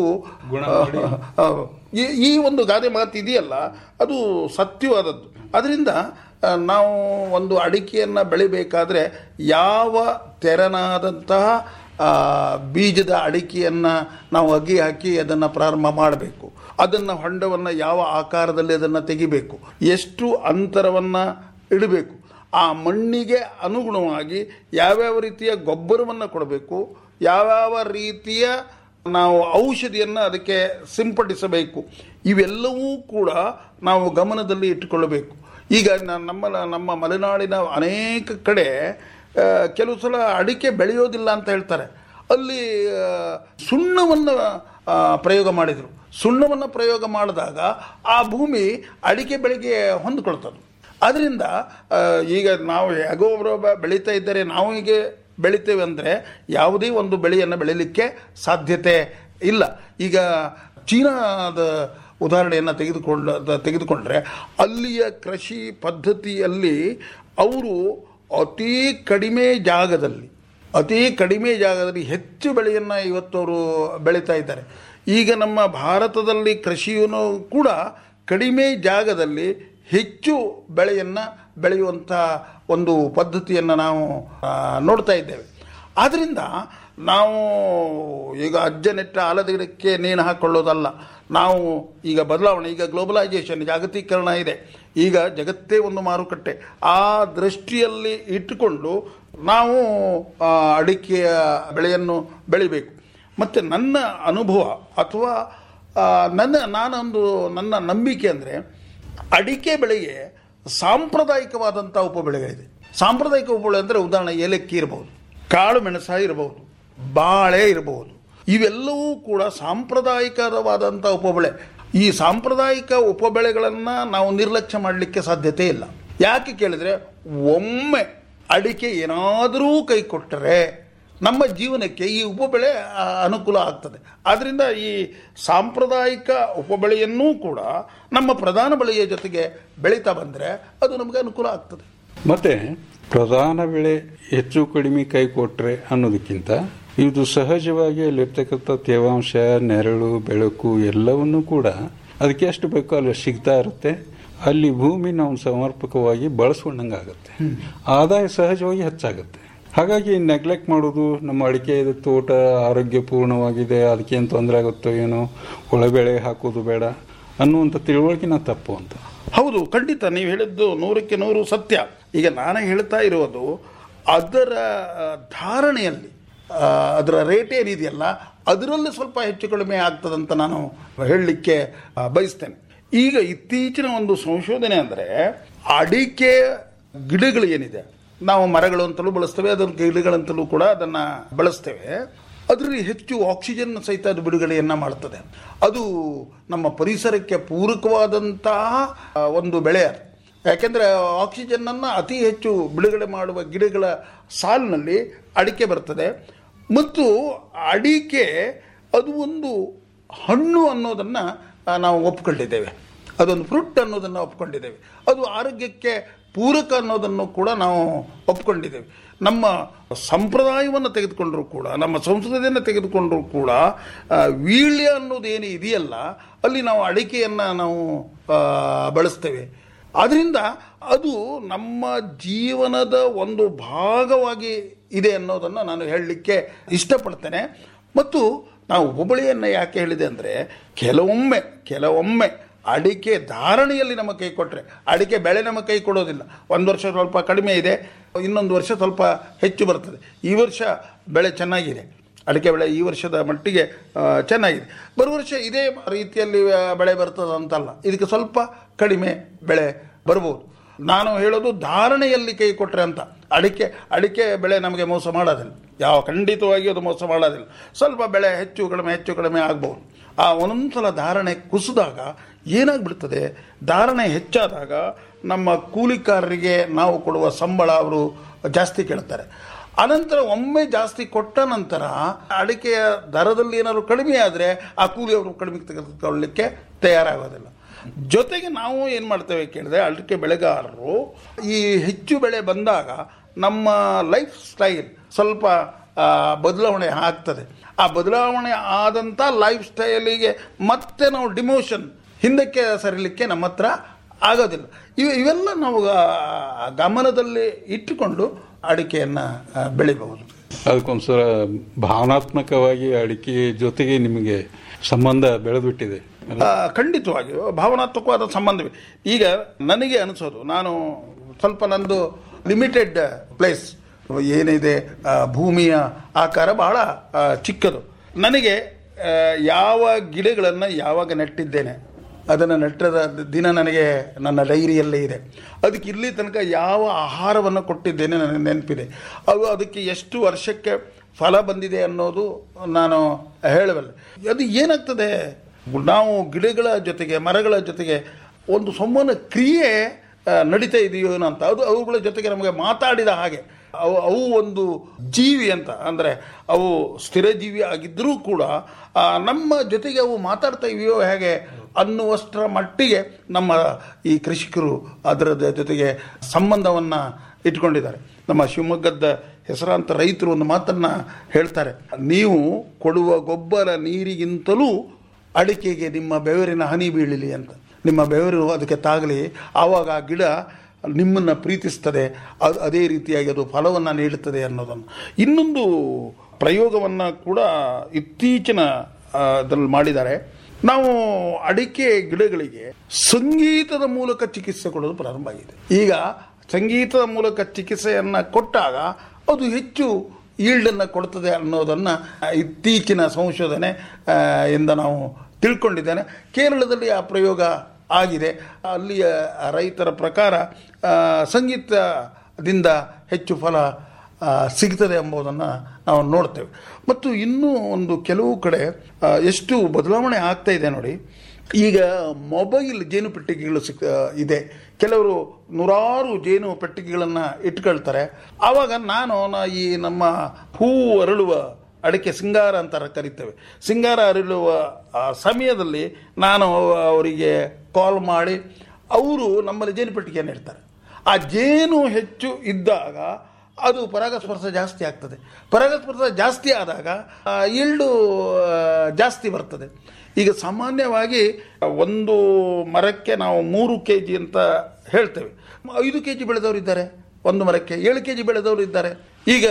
ಆ, ಈ ಈ ಒಂದು ಗಾದೆ ಮಾತು ಇದೆಯಲ್ಲ ಅದು ಸತ್ಯವಾದದ್ದು ಅದರಿಂದ ಆ, ನಾವು ಒಂದು ಅಡಿಕೆಯನ್ನು ಬೆಳಿಬೇಕಾದ್ರೆ ಯಾವ ತೆರನಾದಂತಹ ಆ, ಬೀಜದ ಅಡಿಕೆಯನ್ನು ನಾವು ಅಗಿ ಹಾಕಿ ಅದನ್ನು ಪ್ರಾರಂಭ ಮಾಡಬೇಕು ಅದನ್ನು ಹೊಂಡವನ್ನು ಯಾವ ಆಕಾರದಲ್ಲಿ ಅದನ್ನು ತೆಗಿಬೇಕು ಎಷ್ಟು ಅಂತರವನ್ನು ಇಡಬೇಕು ಆ ಮಣ್ಣಿಗೆ ಅನುಗುಣವಾಗಿ ಯಾವ್ಯಾವ ರೀತಿಯ ಗೊಬ್ಬರವನ್ನು ಕೊಡಬೇಕು ಯಾವ್ಯಾವ ರೀತಿಯ ನಾವು ಔಷಧಿಯನ್ನು ಅದಕ್ಕೆ ಸಿಂಪಡಿಸಬೇಕು ಇವೆಲ್ಲವೂ ಕೂಡ ನಾವು ಗಮನದಲ್ಲಿ ಇಟ್ಟುಕೊಳ್ಳಬೇಕು ಈಗ ನ- ನಮ್ಮ ನಮ್ಮ ಮಲೆನಾಡಿನ ಅನೇಕ ಕಡೆ ಆ, ಕೆಲವು ಸಲ ಅಡಿಕೆ ಬೆಳೆಯೋದಿಲ್ಲ ಅಂತ ಹೇಳ್ತಾರೆ ಅಲ್ಲಿ ಆ, ಸುಣ್ಣವನ್ನು ಆ, ಪ್ರಯೋಗ ಮಾಡಿದರು ಸುಣ್ಣವನ್ನು ಪ್ರಯೋಗ ಮಾಡಿದಾಗ ಆ ಭೂಮಿ ಅಡಿಕೆ ಬೆಳೆಗೆ ಹೊಂದಿಕೊಳ್ತದೆ ಅದರಿಂದ ಆ, ಈಗ ನಾವು ಹೇಗೋ ಒಬ್ಬರು ಬ- ಬೆಳೀತಾ ಇದ್ದರೆ ನಾವು ಹೀಗೆ ಬೆಳಿತೇವೆ ಅಂದರೆ ಯಾವುದೇ ಒಂದು ಬೆಳೆಯನ್ನು ಬೆಳೀಲಿಕ್ಕೆ ಸಾಧ್ಯತೆ ಇಲ್ಲ ಈಗ ಚೀನಾದ ಉದಾಹರಣೆಯನ್ನು ತೆಗೆದುಕೊಂಡ ತೆಗೆದುಕೊಂಡ್ರೆ ಅಲ್ಲಿಯ ಕೃಷಿ ಪದ್ಧತಿಯಲ್ಲಿ ಅವರು ಅತಿ ಕಡಿಮೆ ಜಾಗದಲ್ಲಿ ಅತಿ ಕಡಿಮೆ ಜಾಗದಲ್ಲಿ ಹೆಚ್ಚು ಬೆಳೆಯನ್ನು ಇವತ್ತು ಅವರು ಬೆಳೀತಾ ಇದ್ದಾರೆ ಈಗ ನಮ್ಮ ಭಾರತದಲ್ಲಿ ಕೃಷಿಯನ್ನು ಕೂಡ ಕಡಿಮೆ ಜಾಗದಲ್ಲಿ ಹೆಚ್ಚು ಬೆಳೆಯನ್ನು ಬೆಳೆಯುವಂಥ ಒಂದು ಪದ್ಧತಿಯನ್ನು ನಾವು ಆ, ನೋಡ್ತಾ ಇದ್ದೇವೆ ಆದ್ರಿಂದ ನಾವು ಈಗ ಅಜ್ಜ ನೆಟ್ಟ ಆಲದ ಗಿಡಕ್ಕೆ ನೇಣು ಹಾಕೊಳ್ಳೋದಲ್ಲ ನಾವು ಈಗ ಬದಲಾವಣೆ ಈಗ ಗ್ಲೋಬಲೈಸೇಷನ್ ಜಾಗತೀಕರಣ ಇದೆ ಈಗ ಜಗತ್ತೇ ಒಂದು ಮಾರುಕಟ್ಟೆ ಆ ದೃಷ್ಟಿಯಲ್ಲಿ ಇಟ್ಟುಕೊಂಡು ನಾವು ಆ, ಅಡಿಕೆಯ ಬೆಳೆಯನ್ನು ಬೆಳಿಬೇಕು ಮತ್ತು ನನ್ನ ಅನುಭವ ಅಥವಾ ಆ, ನನ್ನ ನಾನೊಂದು ನನ್ನ ನಂಬಿಕೆ ಅಂದರೆ ಅಡಿಕೆ ಬೆಳೆಗೆ ಸಾಂಪ್ರದಾಯಿಕವಾದಂಥ ಉಪಬೆಳೆಗಳಿದೆ ಸಾಂಪ್ರದಾಯಿಕ ಉಪಬೆಳೆ ಅಂದರೆ ಉದಾಹರಣೆ ಏಲಕ್ಕಿ ಇರಬಹುದು ಕಾಳು ಮೆಣಸ ಇರಬಹುದು ಬಾಳೆ ಇರಬಹುದು ಇವೆಲ್ಲವೂ ಕೂಡ ಸಾಂಪ್ರದಾಯಿಕವಾದಂಥ ಉಪಬೆಳೆ ಈ ಸಾಂಪ್ರದಾಯಿಕ ಉಪಬೆಳೆಗಳನ್ನು ನಾವು ನಿರ್ಲಕ್ಷ್ಯ ಮಾಡಲಿಕ್ಕೆ ಸಾಧ್ಯತೆ ಇಲ್ಲ ಯಾಕೆ ಕೇಳಿದರೆ ಒಮ್ಮೆ ಅಡಿಕೆ ಏನಾದರೂ ಕೈ ಕೊಟ್ಟರೆ ನಮ್ಮ ಜೀವನಕ್ಕೆ ಈ ಉಪಬೆಳೆ ಆ, ಅನುಕೂಲ ಆಗ್ತದೆ ಆದ್ದರಿಂದ ಈ ಸಾಂಪ್ರದಾಯಿಕ ಉಪಬೆಳೆಯನ್ನೂ ಕೂಡ ನಮ್ಮ ಪ್ರಧಾನ ಬೆಳೆಯ ಜೊತೆಗೆ ಬೆಳೀತಾ ಬಂದರೆ ಅದು ನಮಗೆ ಅನುಕೂಲ ಆಗ್ತದೆ ಮತ್ತೆ ಪ್ರಧಾನ ಬೆಳೆ ಹೆಚ್ಚು ಕಡಿಮೆ ಕೈ ಕೊಟ್ರೆ ಅನ್ನೋದಕ್ಕಿಂತ ಇದು ಸಹಜವಾಗಿ ಅಲ್ಲಿರ್ತಕ್ಕಂಥ ತೇವಾಂಶ ನೆರಳು ಬೆಳಕು ಎಲ್ಲವನ್ನೂ ಕೂಡ ಅದಕ್ಕೆ ಎಷ್ಟು ಬೇಕೋ ಅಲ್ಲಿ ಸಿಗ್ತಾ ಇರುತ್ತೆ ಅಲ್ಲಿ ಭೂಮಿ ನಾವು ಸಮರ್ಪಕವಾಗಿ ಬಳಸ್ಕೊಂಡಂಗೆ ಆಗುತ್ತೆ ಆದಾಯ ಸಹಜವಾಗಿ ಹೆಚ್ಚಾಗುತ್ತೆ ಹಾಗಾಗಿ ನೆಗ್ಲೆಕ್ಟ್ ಮಾಡೋದು ನಮ್ಮ ಅಡಿಕೆ ತೋಟ ಆರೋಗ್ಯಪೂರ್ಣವಾಗಿದೆ ಅದಕ್ಕೆ ಏನು ತೊಂದರೆ ಆಗುತ್ತೋ ಏನೋ ಒಳಬೆಳೆ ಹಾಕೋದು ಬೇಡ ಅನ್ನುವಂಥ ತಿಳುವಳಿಕೆನ ತಪ್ಪು ಅಂತ ಹೌದು ಖಂಡಿತ ನೀವು ಹೇಳಿದ್ದು ನೂರಕ್ಕೆ ನೂರು ಸತ್ಯ ಈಗ ನಾನು ಹೇಳ್ತಾ ಇರೋದು ಅದರ ಆ, ಧಾರಣೆಯಲ್ಲಿ ಆ, ಅದರ ರೇಟ್ ಏನಿದೆಯಲ್ಲ ಅದರಲ್ಲಿ ಸ್ವಲ್ಪ ಹೆಚ್ಚು ಕಡಿಮೆ ಆಗ್ತದಂತ ನಾನು ಹೇಳಲಿಕ್ಕೆ ಆ, ಬಯಸ್ತೇನೆ ಈಗ ಇತ್ತೀಚಿನ ಒಂದು ಸಂಶೋಧನೆ ಅಂದರೆ ಅಡಿಕೆ ಗಿಡಗಳು ಏನಿದೆ ನಾವು ಮರಗಳು ಅಂತಲೂ ಬಳಸ್ತೇವೆ ಅದನ್ನು ಗಿಡಗಳಂತಲೂ ಕೂಡ ಅದನ್ನು ಬಳಸ್ತೇವೆ ಅದರಲ್ಲಿ ಹೆಚ್ಚು ಆಕ್ಸಿಜನ್ ಸಹಿತ ಅದು ಬಿಡುಗಡೆಯನ್ನು ಮಾಡ್ತದೆ ಅದು ನಮ್ಮ ಪರಿಸರಕ್ಕೆ ಪೂರಕವಾದಂತಹ ಆ, ಒಂದು ಬೆಳೆ ಅದು ಯಾಕೆಂದರೆ ಆಕ್ಸಿಜನ್ನನ್ನು ಅತಿ ಹೆಚ್ಚು ಬಿಡುಗಡೆ ಮಾಡುವ ಗಿಡಗಳ ಸಾಲಿನಲ್ಲಿ ಅಡಿಕೆ ಬರ್ತದೆ ಮತ್ತು ಅಡಿಕೆ ಅದು ಒಂದು ಹಣ್ಣು ಅನ್ನೋದನ್ನು ಆ, ನಾವು ಒಪ್ಕೊಂಡಿದ್ದೇವೆ ಅದೊಂದು ಫ್ರೂಟ್ ಅನ್ನೋದನ್ನು ಒಪ್ಕೊಂಡಿದ್ದೇವೆ ಅದು ಆರೋಗ್ಯಕ್ಕೆ ಪೂರಕ ಅನ್ನೋದನ್ನು ಕೂಡ ನಾವು ಒಪ್ಕೊಂಡಿದ್ದೇವೆ ನಮ್ಮ ಸಂಪ್ರದಾಯವನ್ನು ತೆಗೆದುಕೊಂಡರೂ ಕೂಡ ನಮ್ಮ ಸಂಸ್ಕೃತಿಯನ್ನು ತೆಗೆದುಕೊಂಡರೂ ಕೂಡ ಆ, ವೀಳ್ಯ ಅನ್ನೋದೇನು ಇದೆಯಲ್ಲ ಅಲ್ಲಿ ನಾವು ಅಡಿಕೆಯನ್ನು ನಾವು ಆ, ಬಳಸ್ತೇವೆ ಆದ್ದರಿಂದ ಅದು ನಮ್ಮ ಜೀವನದ ಒಂದು ಭಾಗವಾಗಿ ಇದೆ ಅನ್ನೋದನ್ನು ನಾನು ಹೇಳಲಿಕ್ಕೆ ಇಷ್ಟಪಡ್ತೇನೆ ಮತ್ತು ನಾವು ಹುಬ್ಬಳ್ಳಿಯನ್ನು ಯಾಕೆ ಹೇಳಿದೆ ಅಂದರೆ ಕೆಲವೊಮ್ಮೆ ಕೆಲವೊಮ್ಮೆ ಅಡಿಕೆ ಧಾರಣೆಯಲ್ಲಿ ನಮ್ಮ ಕೈ ಕೊಟ್ಟರೆ ಅಡಿಕೆ ಬೆಳೆ ನಮ್ಮ ಕೈ ಕೊಡೋದಿಲ್ಲ ಒಂದು ವರ್ಷ ಸ್ವಲ್ಪ ಕಡಿಮೆ ಇದೆ ಇನ್ನೊಂದು ವರ್ಷ ಸ್ವಲ್ಪ ಹೆಚ್ಚು ಬರ್ತದೆ ಈ ವರ್ಷ ಬೆಳೆ ಚೆನ್ನಾಗಿದೆ ಅಡಿಕೆ ಬೆಳೆ ಈ ವರ್ಷದ ಮಟ್ಟಿಗೆ ಆ, ಚೆನ್ನಾಗಿದೆ ಬರುವ ವರ್ಷ ಇದೇ ರೀತಿಯಲ್ಲಿ ಆ, ಬೆಳೆ ಬರ್ತದೆ ಅಂತಲ್ಲ ಇದಕ್ಕೆ ಸ್ವಲ್ಪ ಕಡಿಮೆ ಬೆಳೆ ಬರ್ಬೋದು ನಾನು ಹೇಳೋದು ಧಾರಣೆಯಲ್ಲಿ ಕೈ ಕೊಟ್ಟರೆ ಅಂತ ಅಡಿಕೆ ಅಡಿಕೆ ಬೆಳೆ ನಮಗೆ ಮೋಸ ಮಾಡೋದಿಲ್ಲ ಯಾವ ಖಂಡಿತವಾಗಿ ಅದು ಮೋಸ ಮಾಡೋದಿಲ್ಲ ಸ್ವಲ್ಪ ಬೆಳೆ ಹೆಚ್ಚು ಕಡಿಮೆ ಹೆಚ್ಚು ಕಡಿಮೆ ಆಗ್ಬೋದು ಆ ಒಂದೊಂದ್ಸಲ ಧಾರಣೆ ಕುಸಿದಾಗ ಏನಾಗ್ಬಿಡ್ತದೆ ಧಾರಣೆ ಹೆಚ್ಚಾದಾಗ ನಮ್ಮ ಕೂಲಿಕಾರರಿಗೆ ನಾವು ಕೊಡುವ ಸಂಬಳ ಅವರು ಜಾಸ್ತಿ ಕೇಳ್ತಾರೆ ಅನಂತರ ಒಮ್ಮೆ ಜಾಸ್ತಿ ಕೊಟ್ಟ ನಂತರ ಅಡಿಕೆಯ ದರದಲ್ಲಿ ಏನಾದ್ರು ಕಡಿಮೆ ಆದರೆ ಆ ಕೂಲಿ ಅವರು ಕಡಿಮೆ ತೆಗೆದುಕೊಳ್ಳಲಿಕ್ಕೆ ತಯಾರಾಗೋದಿಲ್ಲ ಜೊತೆಗೆ ನಾವು ಏನು ಮಾಡ್ತೇವೆ ಕೇಳಿದ್ರೆ ಅಡಿಕೆ ಬೆಳೆಗಾರರು ಈ ಹೆಚ್ಚು ಬೆಳೆ ಬಂದಾಗ ನಮ್ಮ ಲೈಫ್ ಸ್ಟೈಲ್ ಸ್ವಲ್ಪ ಆ, ಬದಲಾವಣೆ ಆಗ್ತದೆ ಆ ಬದಲಾವಣೆ ಆದಂಥ ಲೈಫ್ ಸ್ಟೈಲಿಗೆ ಮತ್ತೆ ನಾವು ಡಿಮೋಷನ್ ಹಿಂದಕ್ಕೆ ಸರಿಲಿಕ್ಕೆ ನಮ್ಮ ಹತ್ರ ಆಗೋದಿಲ್ಲ ಇವು ಇವೆಲ್ಲ ನಾವು ಆ, ಗಮನದಲ್ಲಿ ಇಟ್ಟುಕೊಂಡು ಅಡಿಕೆಯನ್ನು ಆ, ಬೆಳಿಬಹುದು ಅದಕ್ಕೊಂದ್ಸಲ ಭಾವನಾತ್ಮಕವಾಗಿ ಅಡಿಕೆ ಜೊತೆಗೆ ನಿಮಗೆ ಸಂಬಂಧ ಬೆಳೆದ್ಬಿಟ್ಟಿದೆ ಆ, ಖಂಡಿತವಾಗಿಯೂ ಭಾವನಾತ್ಮಕವಾದ ಸಂಬಂಧವೇ ಈಗ ನನಗೆ ಅನಿಸೋದು ನಾನು ಸ್ವಲ್ಪ ನಂದು ಲಿಮಿಟೆಡ್ ಪ್ಲೇಸ್ ಏನಿದೆ ಆ, ಭೂಮಿಯ ಆಕಾರ ಬಹಳ ಆ, ಚಿಕ್ಕದು ನನಗೆ ಆ, ಯಾವ ಗಿಡಗಳನ್ನು ಯಾವಾಗ ನೆಟ್ಟಿದ್ದೇನೆ ಅದನ್ನು ನೆಟ್ಟದ ದಿನ ನನಗೆ ನನ್ನ ಡೈರಿಯಲ್ಲೇ ಇದೆ ಅದಕ್ಕೆ ಇಲ್ಲಿ ತನಕ ಯಾವ ಆಹಾರವನ್ನು ಕೊಟ್ಟಿದ್ದೇನೆ ನನಗೆ ನೆನಪಿದೆ ಅದು ಅದಕ್ಕೆ ಎಷ್ಟು ವರ್ಷಕ್ಕೆ ಫಲ ಬಂದಿದೆ ಅನ್ನೋದು ನಾನು ಹೇಳಬಲ್ಲೆ ಅದು ಏನಾಗ್ತದೆ ನಾವು ಗಿಡಗಳ ಜೊತೆಗೆ ಮರಗಳ ಜೊತೆಗೆ ಒಂದು ಸಂವಹನ ಕ್ರಿಯೆ ಆ, ನಡೀತಾ ಇದೆಯೋ ಏನೋ ಅಂತ ಅದು ಅವುಗಳ ಜೊತೆಗೆ ನಮಗೆ ಮಾತಾಡಿದ ಹಾಗೆ ಅವು ಅವು ಒಂದು ಜೀವಿ ಅಂತ ಅಂದರೆ ಅವು ಸ್ಥಿರ ಜೀವಿ ಆಗಿದ್ದರೂ ಕೂಡ ಆ, ನಮ್ಮ ಜೊತೆಗೆ ಅವು ಮಾತಾಡ್ತಾ ಇವೆಯೋ ಹೇಗೆ ಅನ್ನುವಷ್ಟರ ಮಟ್ಟಿಗೆ ನಮ್ಮ ಈ ಕೃಷಿಕರು ಅದರ ಜೊತೆಗೆ ಸಂಬಂಧವನ್ನು ಇಟ್ಕೊಂಡಿದ್ದಾರೆ ನಮ್ಮ ಶಿವಮೊಗ್ಗದ ಹೆಸರಾಂತ ರೈತರು ಒಂದು ಮಾತನ್ನು ಹೇಳ್ತಾರೆ ನೀವು ಕೊಡುವ ಗೊಬ್ಬರ ನೀರಿಗಿಂತಲೂ ಅಡಿಕೆಗೆ ನಿಮ್ಮ ಬೆವರಿನ ಹನಿ ಬೀಳಲಿ ಅಂತ ನಿಮ್ಮ ಬೆವರು ಅದಕ್ಕೆ ತಾಗಲಿ ಆವಾಗ ಆ ಗಿಡ ನಿಮ್ಮನ್ನು ಪ್ರೀತಿಸ್ತದೆ ಅದು ಅದೇ ರೀತಿಯಾಗಿ ಅದು ಫಲವನ್ನು ನೀಡುತ್ತದೆ ಅನ್ನೋದನ್ನು ಇನ್ನೊಂದು ಪ್ರಯೋಗವನ್ನು ಕೂಡ ಇತ್ತೀಚಿನ ಆ, ಅದ್ರಲ್ಲಿ ಮಾಡಿದ್ದಾರೆ ನಾವು ಅಡಿಕೆ ಗಿಡಗಳಿಗೆ ಸಂಗೀತದ ಮೂಲಕ ಚಿಕಿತ್ಸೆ ಕೊಡೋದು ಪ್ರಾರಂಭ ಆಗಿದೆ ಈಗ ಸಂಗೀತದ ಮೂಲಕ ಚಿಕಿತ್ಸೆಯನ್ನು ಕೊಟ್ಟಾಗ ಅದು ಹೆಚ್ಚು ಈಲ್ಡನ್ನು ಕೊಡ್ತದೆ ಅನ್ನೋದನ್ನು ಇತ್ತೀಚಿನ ಸಂಶೋಧನೆ ಆ, ಇಂದ ನಾವು ತಿಳ್ಕೊಂಡಿದ್ದೇನೆ ಕೇರಳದಲ್ಲಿ ಆ ಪ್ರಯೋಗ ಆಗಿದೆ ಅಲ್ಲಿಯ ರೈತರ ಪ್ರಕಾರ ಆ, ಸಂಗೀತದಿಂದ ಹೆಚ್ಚು ಫಲ ಆ, ಸಿಗ್ತದೆ ಎಂಬುದನ್ನು ನಾವು ನೋಡ್ತೇವೆ ಮತ್ತು ಇನ್ನೂ ಒಂದು ಕೆಲವು ಕಡೆ ಆ, ಎಷ್ಟು ಬದಲಾವಣೆ ಆಗ್ತಾ ಇದೆ ನೋಡಿ ಈಗ ಮೊಬೈಲ್ ಜೇನು ಪೆಟ್ಟಿಗೆಗಳು ಸಿಕ್ ಇದೆ ಕೆಲವರು ನೂರಾರು ಜೇನು ಪೆಟ್ಟಿಗೆಗಳನ್ನು ಇಟ್ಕೊಳ್ತಾರೆ ಆವಾಗ ನಾನು ನ- ಈ ನಮ್ಮ ಹೂ ಅರಳುವ ಅಡಿಕೆ ಸಿಂಗಾರ ಅಂತ ಕರಿತೇವೆ ಸಿಂಗಾರ ಅರಳುವ ಆ ಸಮಯದಲ್ಲಿ ನಾನು ಅವರಿಗೆ ಕಾಲ್ ಮಾಡಿ ಅವರು ನಮ್ಮಲ್ಲಿ ಜೇನು ಪೆಟ್ಟಿಗೆಯನ್ನು ಇಡ್ತಾರೆ ಆ ಜೇನು ಹೆಚ್ಚು ಇದ್ದಾಗ ಅದು ಪರಾಗಸ್ಪರ್ಶ ಜಾಸ್ತಿ ಆಗ್ತದೆ ಪರಾಗಸ್ಪರ್ಶ ಜಾಸ್ತಿ ಆದಾಗ ಇಳ್ಳು ಜಾಸ್ತಿ ಬರ್ತದೆ ಈಗ ಸಾಮಾನ್ಯವಾಗಿ ಒಂದು ಮರಕ್ಕೆ ನಾವು ಮೂರು ಕೆ ಜಿ ಅಂತ ಹೇಳ್ತೇವೆ ಐದು ಕೆ ಜಿ ಬೆಳೆದವರು ಇದ್ದಾರೆ ಒಂದು ಮರಕ್ಕೆ ಏಳು ಕೆ ಜಿ ಬೆಳೆದವರು ಇದ್ದಾರೆ ಈಗ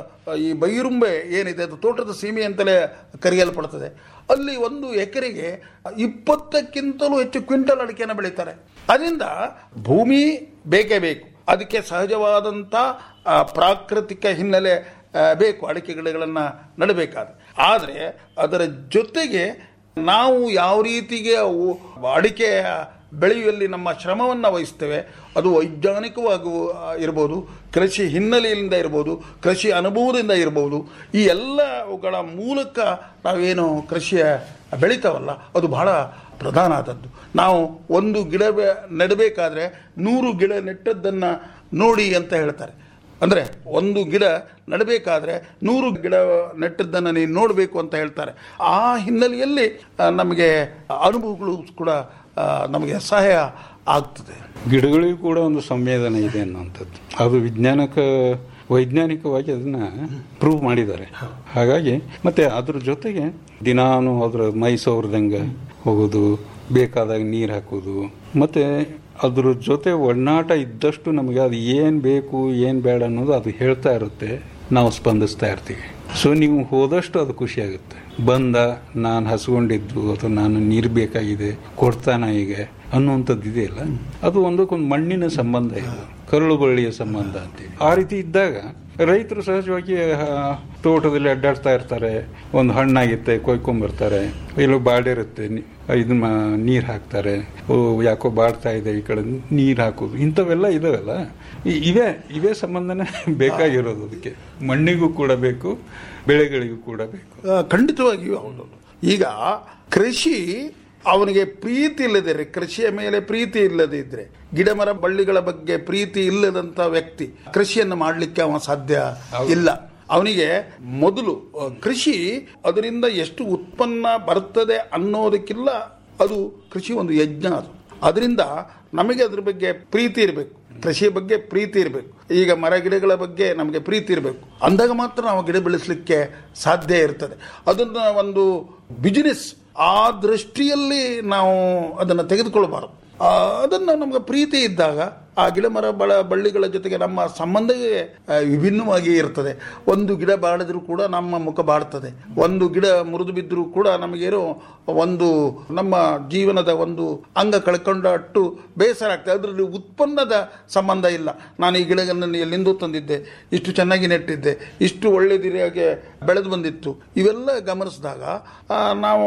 ಈ ಬೈರುಂಬೆ ಏನಿದೆ ಅದು ತೋಟದ ಸೀಮೆ ಅಂತಲೇ ಕರೆಯಲ್ಪಡ್ತದೆ ಅಲ್ಲಿ ಒಂದು ಎಕರೆಗೆ ಇಪ್ಪತ್ತಕ್ಕಿಂತಲೂ ಹೆಚ್ಚು ಕ್ವಿಂಟಲ್ ಅಡಿಕೆಯನ್ನು ಬೆಳೀತಾರೆ ಅದರಿಂದ ಭೂಮಿ ಬೇಕೇ ಬೇಕು ಅದಕ್ಕೆ ಸಹಜವಾದಂಥ ಆ, ಪ್ರಾಕೃತಿಕ ಹಿನ್ನೆಲೆ ಆ, ಬೇಕು ಅಡಿಕೆ ಗಿಡಗಳನ್ನು ನೆಡಬೇಕಾದ್ರೆ ಆದರೆ ಅದರ ಜೊತೆಗೆ ನಾವು ಯಾವ ರೀತಿಗೆ ಅವು ಅಡಿಕೆ ಬೆಳೆಯುವಲ್ಲಿ ನಮ್ಮ ಶ್ರಮವನ್ನು ವಹಿಸ್ತೇವೆ ಅದು ವೈಜ್ಞಾನಿಕವಾಗಿ ಇರ್ಬೋದು ಕೃಷಿ ಹಿನ್ನೆಲೆಯಿಂದ ಇರ್ಬೋದು ಕೃಷಿ ಅನುಭವದಿಂದ ಇರ್ಬೋದು ಈ ಎಲ್ಲವುಗಳ ಮೂಲಕ ನಾವೇನು ಕೃಷಿಯ ಬೆಳಿತಾವಲ್ಲ ಅದು ಬಹಳ ಪ್ರಧಾನ ಆದದ್ದು ನಾವು ಒಂದು ಗಿಡ ಬೆ- ನೆಡಬೇಕಾದ್ರೆ ನೂರು ಗಿಡ ನೆಟ್ಟದ್ದನ್ನು ನೋಡಿ ಅಂತ ಹೇಳ್ತಾರೆ ಅಂದರೆ ಒಂದು ಗಿಡ ನೆಡಬೇಕಾದ್ರೆ ನೂರು ಗಿಡ ನೆಟ್ಟದ್ದನ್ನು ನೀನು ನೋಡಬೇಕು ಅಂತ ಹೇಳ್ತಾರೆ ಆ ಹಿನ್ನೆಲೆಯಲ್ಲಿ ಆ, ನಮಗೆ ಅನುಭವಗಳು ಕೂಡ ಆ, ನಮಗೆ ಸಹಾಯ ಆಗ್ತದೆ ಗಿಡಗಳಿಗೂ ಕೂಡ ಒಂದು ಸಂವೇದನೆ ಇದೆ ಅನ್ನುವಂಥದ್ದು ಅದು ವಿಜ್ಞಾನಕ ವೈಜ್ಞಾನಿಕವಾಗಿ ಅದನ್ನ ಪ್ರೂವ್ ಮಾಡಿದ್ದಾರೆ ಹಾಗಾಗಿ ಮತ್ತೆ ಅದ್ರ ಜೊತೆಗೆ ದಿನಾನು ಅದ್ರ ಮೈ ಸೌರದಂಗ ಹೋಗೋದು ಬೇಕಾದಾಗ ನೀರು ಹಾಕೋದು ಮತ್ತೆ ಅದ್ರ ಜೊತೆ ಒಡನಾಟ ಇದ್ದಷ್ಟು ನಮಗೆ ಅದು ಏನು ಬೇಕು ಏನು ಬೇಡ ಅನ್ನೋದು ಅದು ಹೇಳ್ತಾ ಇರುತ್ತೆ ನಾವು ಸ್ಪಂದಿಸ್ತಾ ಇರ್ತೀವಿ ಸೊ ನೀವು ಹೋದಷ್ಟು ಅದು ಖುಷಿ ಆಗುತ್ತೆ ಬಂದ ನಾನು ಹಸ್ಕೊಂಡಿದ್ದು ಅಥವಾ ನಾನು ನೀರು ಬೇಕಾಗಿದೆ ಕೊಡ್ತಾನ ಈಗ ಅನ್ನುವಂಥದ್ದು ಇದೆಯಲ್ಲ ಅದು ಒಂದಕ್ಕೊಂದು ಮಣ್ಣಿನ ಸಂಬಂಧ ಇದೆ ಕರುಳು ಬಳ್ಳಿಯ ಸಂಬಂಧ ಅಂತೀವಿ ಆ ರೀತಿ ಇದ್ದಾಗ ರೈತರು ಸಹಜವಾಗಿ ಆ, ತೋಟದಲ್ಲಿ ಅಡ್ಡಾಡ್ತಾ ಇರ್ತಾರೆ ಒಂದು ಹಣ್ಣಾಗಿತ್ತೆ ಕೊಯ್ಕೊಂಬರ್ತಾರೆ ಇಲ್ಲೋ ಬಾಡಿರುತ್ತೆ ಇದನ್ನ ನೀರು ಹಾಕ್ತಾರೆ ಓ ಯಾಕೋ ಬಾಡ್ತಾ ಇದೆ ಈ ಕಡೆ ನೀರು ಹಾಕೋದು ಇಂಥವೆಲ್ಲ ಇದಾವಲ್ಲ ಈ- ಇವೇ ಇವೇ ಸಂಬಂಧನೇ ಬೇಕಾಗಿರೋದು ಅದಕ್ಕೆ ಮಣ್ಣಿಗೂ ಕೂಡ ಬೇಕು ಬೆಳೆಗಳಿಗೂ ಕೂಡ ಬೇಕು ಆ, ಖಂಡಿತವಾಗಿಯೂ ಹೌದು ಈಗ ಕೃಷಿ ಅವನಿಗೆ ಪ್ರೀತಿ ಇಲ್ಲದಿದ್ರೆ ಕೃಷಿಯ ಮೇಲೆ ಪ್ರೀತಿ ಇಲ್ಲದೆ ಇದ್ರೆ ಗಿಡ ಮರ ಬಳ್ಳಿಗಳ ಬಗ್ಗೆ ಪ್ರೀತಿ ಇಲ್ಲದಂತ ವ್ಯಕ್ತಿ ಕೃಷಿಯನ್ನು ಮಾಡಲಿಕ್ಕೆ ಅವ ಸಾಧ್ಯ ಇಲ್ಲ ಅವನಿಗೆ ಮೊದಲು ಆ, ಕೃಷಿ ಅದರಿಂದ ಎಷ್ಟು ಉತ್ಪನ್ನ ಬರ್ತದೆ ಅನ್ನೋದಕ್ಕಿಲ್ಲ ಅದು ಕೃಷಿ ಒಂದು ಯಜ್ಞ ಅದು ಅದರಿಂದ ನಮಗೆ ಅದ್ರ ಬಗ್ಗೆ ಪ್ರೀತಿ ಇರಬೇಕು ಕೃಷಿಯ ಬಗ್ಗೆ ಪ್ರೀತಿ ಇರಬೇಕು ಈಗ ಮರ ಗಿಡಗಳ ಬಗ್ಗೆ ನಮಗೆ ಪ್ರೀತಿ ಇರಬೇಕು ಅಂದಾಗ ಮಾತ್ರ ನಾವು ಗಿಡ ಬೆಳೆಸಲಿಕ್ಕೆ ಸಾಧ್ಯ ಇರ್ತದೆ ಅದನ್ನ ಒಂದು ಬಿಸಿನೆಸ್ ಆ ದೃಷ್ಟಿಯಲ್ಲಿ ನಾವು ಅದನ್ನು ತೆಗೆದುಕೊಳ್ಳಬಾರದು ಆ, ಅದನ್ನು ನಮಗೆ ಪ್ರೀತಿ ಇದ್ದಾಗ ಆ ಗಿಡ ಮರ ಬಳ ಬಳ್ಳಿಗಳ ಜೊತೆಗೆ ನಮ್ಮ ಸಂಬಂಧವೇ ಆ, ವಿಭಿನ್ನವಾಗಿ ಇರ್ತದೆ ಒಂದು ಗಿಡ ಬಾಡಿದ್ರೂ ಕೂಡ ನಮ್ಮ ಮುಖ ಬಾಡ್ತದೆ ಒಂದು ಗಿಡ ಮುರಿದು ಬಿದ್ದರೂ ಕೂಡ ನಮಗೇನೋ ಒಂದು ನಮ್ಮ ಜೀವನದ ಒಂದು ಅಂಗ ಕಳ್ಕೊಂಡ ಅಟ್ಟು ಬೇಸರ ಆಗ್ತದೆ ಅದರಲ್ಲಿ ಉತ್ಪನ್ನದ ಸಂಬಂಧ ಇಲ್ಲ ನಾನು ಈ ಗಿಡಗಳನ್ನು ಎಲ್ಲಿಂದೂ ತಂದಿದ್ದೆ ಇಷ್ಟು ಚೆನ್ನಾಗಿ ನೆಟ್ಟಿದ್ದೆ ಇಷ್ಟು ಒಳ್ಳೆದಿರಿಯಾಗಿ ಬೆಳೆದು ಬಂದಿತ್ತು ಇವೆಲ್ಲ ಗಮನಿಸಿದಾಗ ಆ, ನಾವು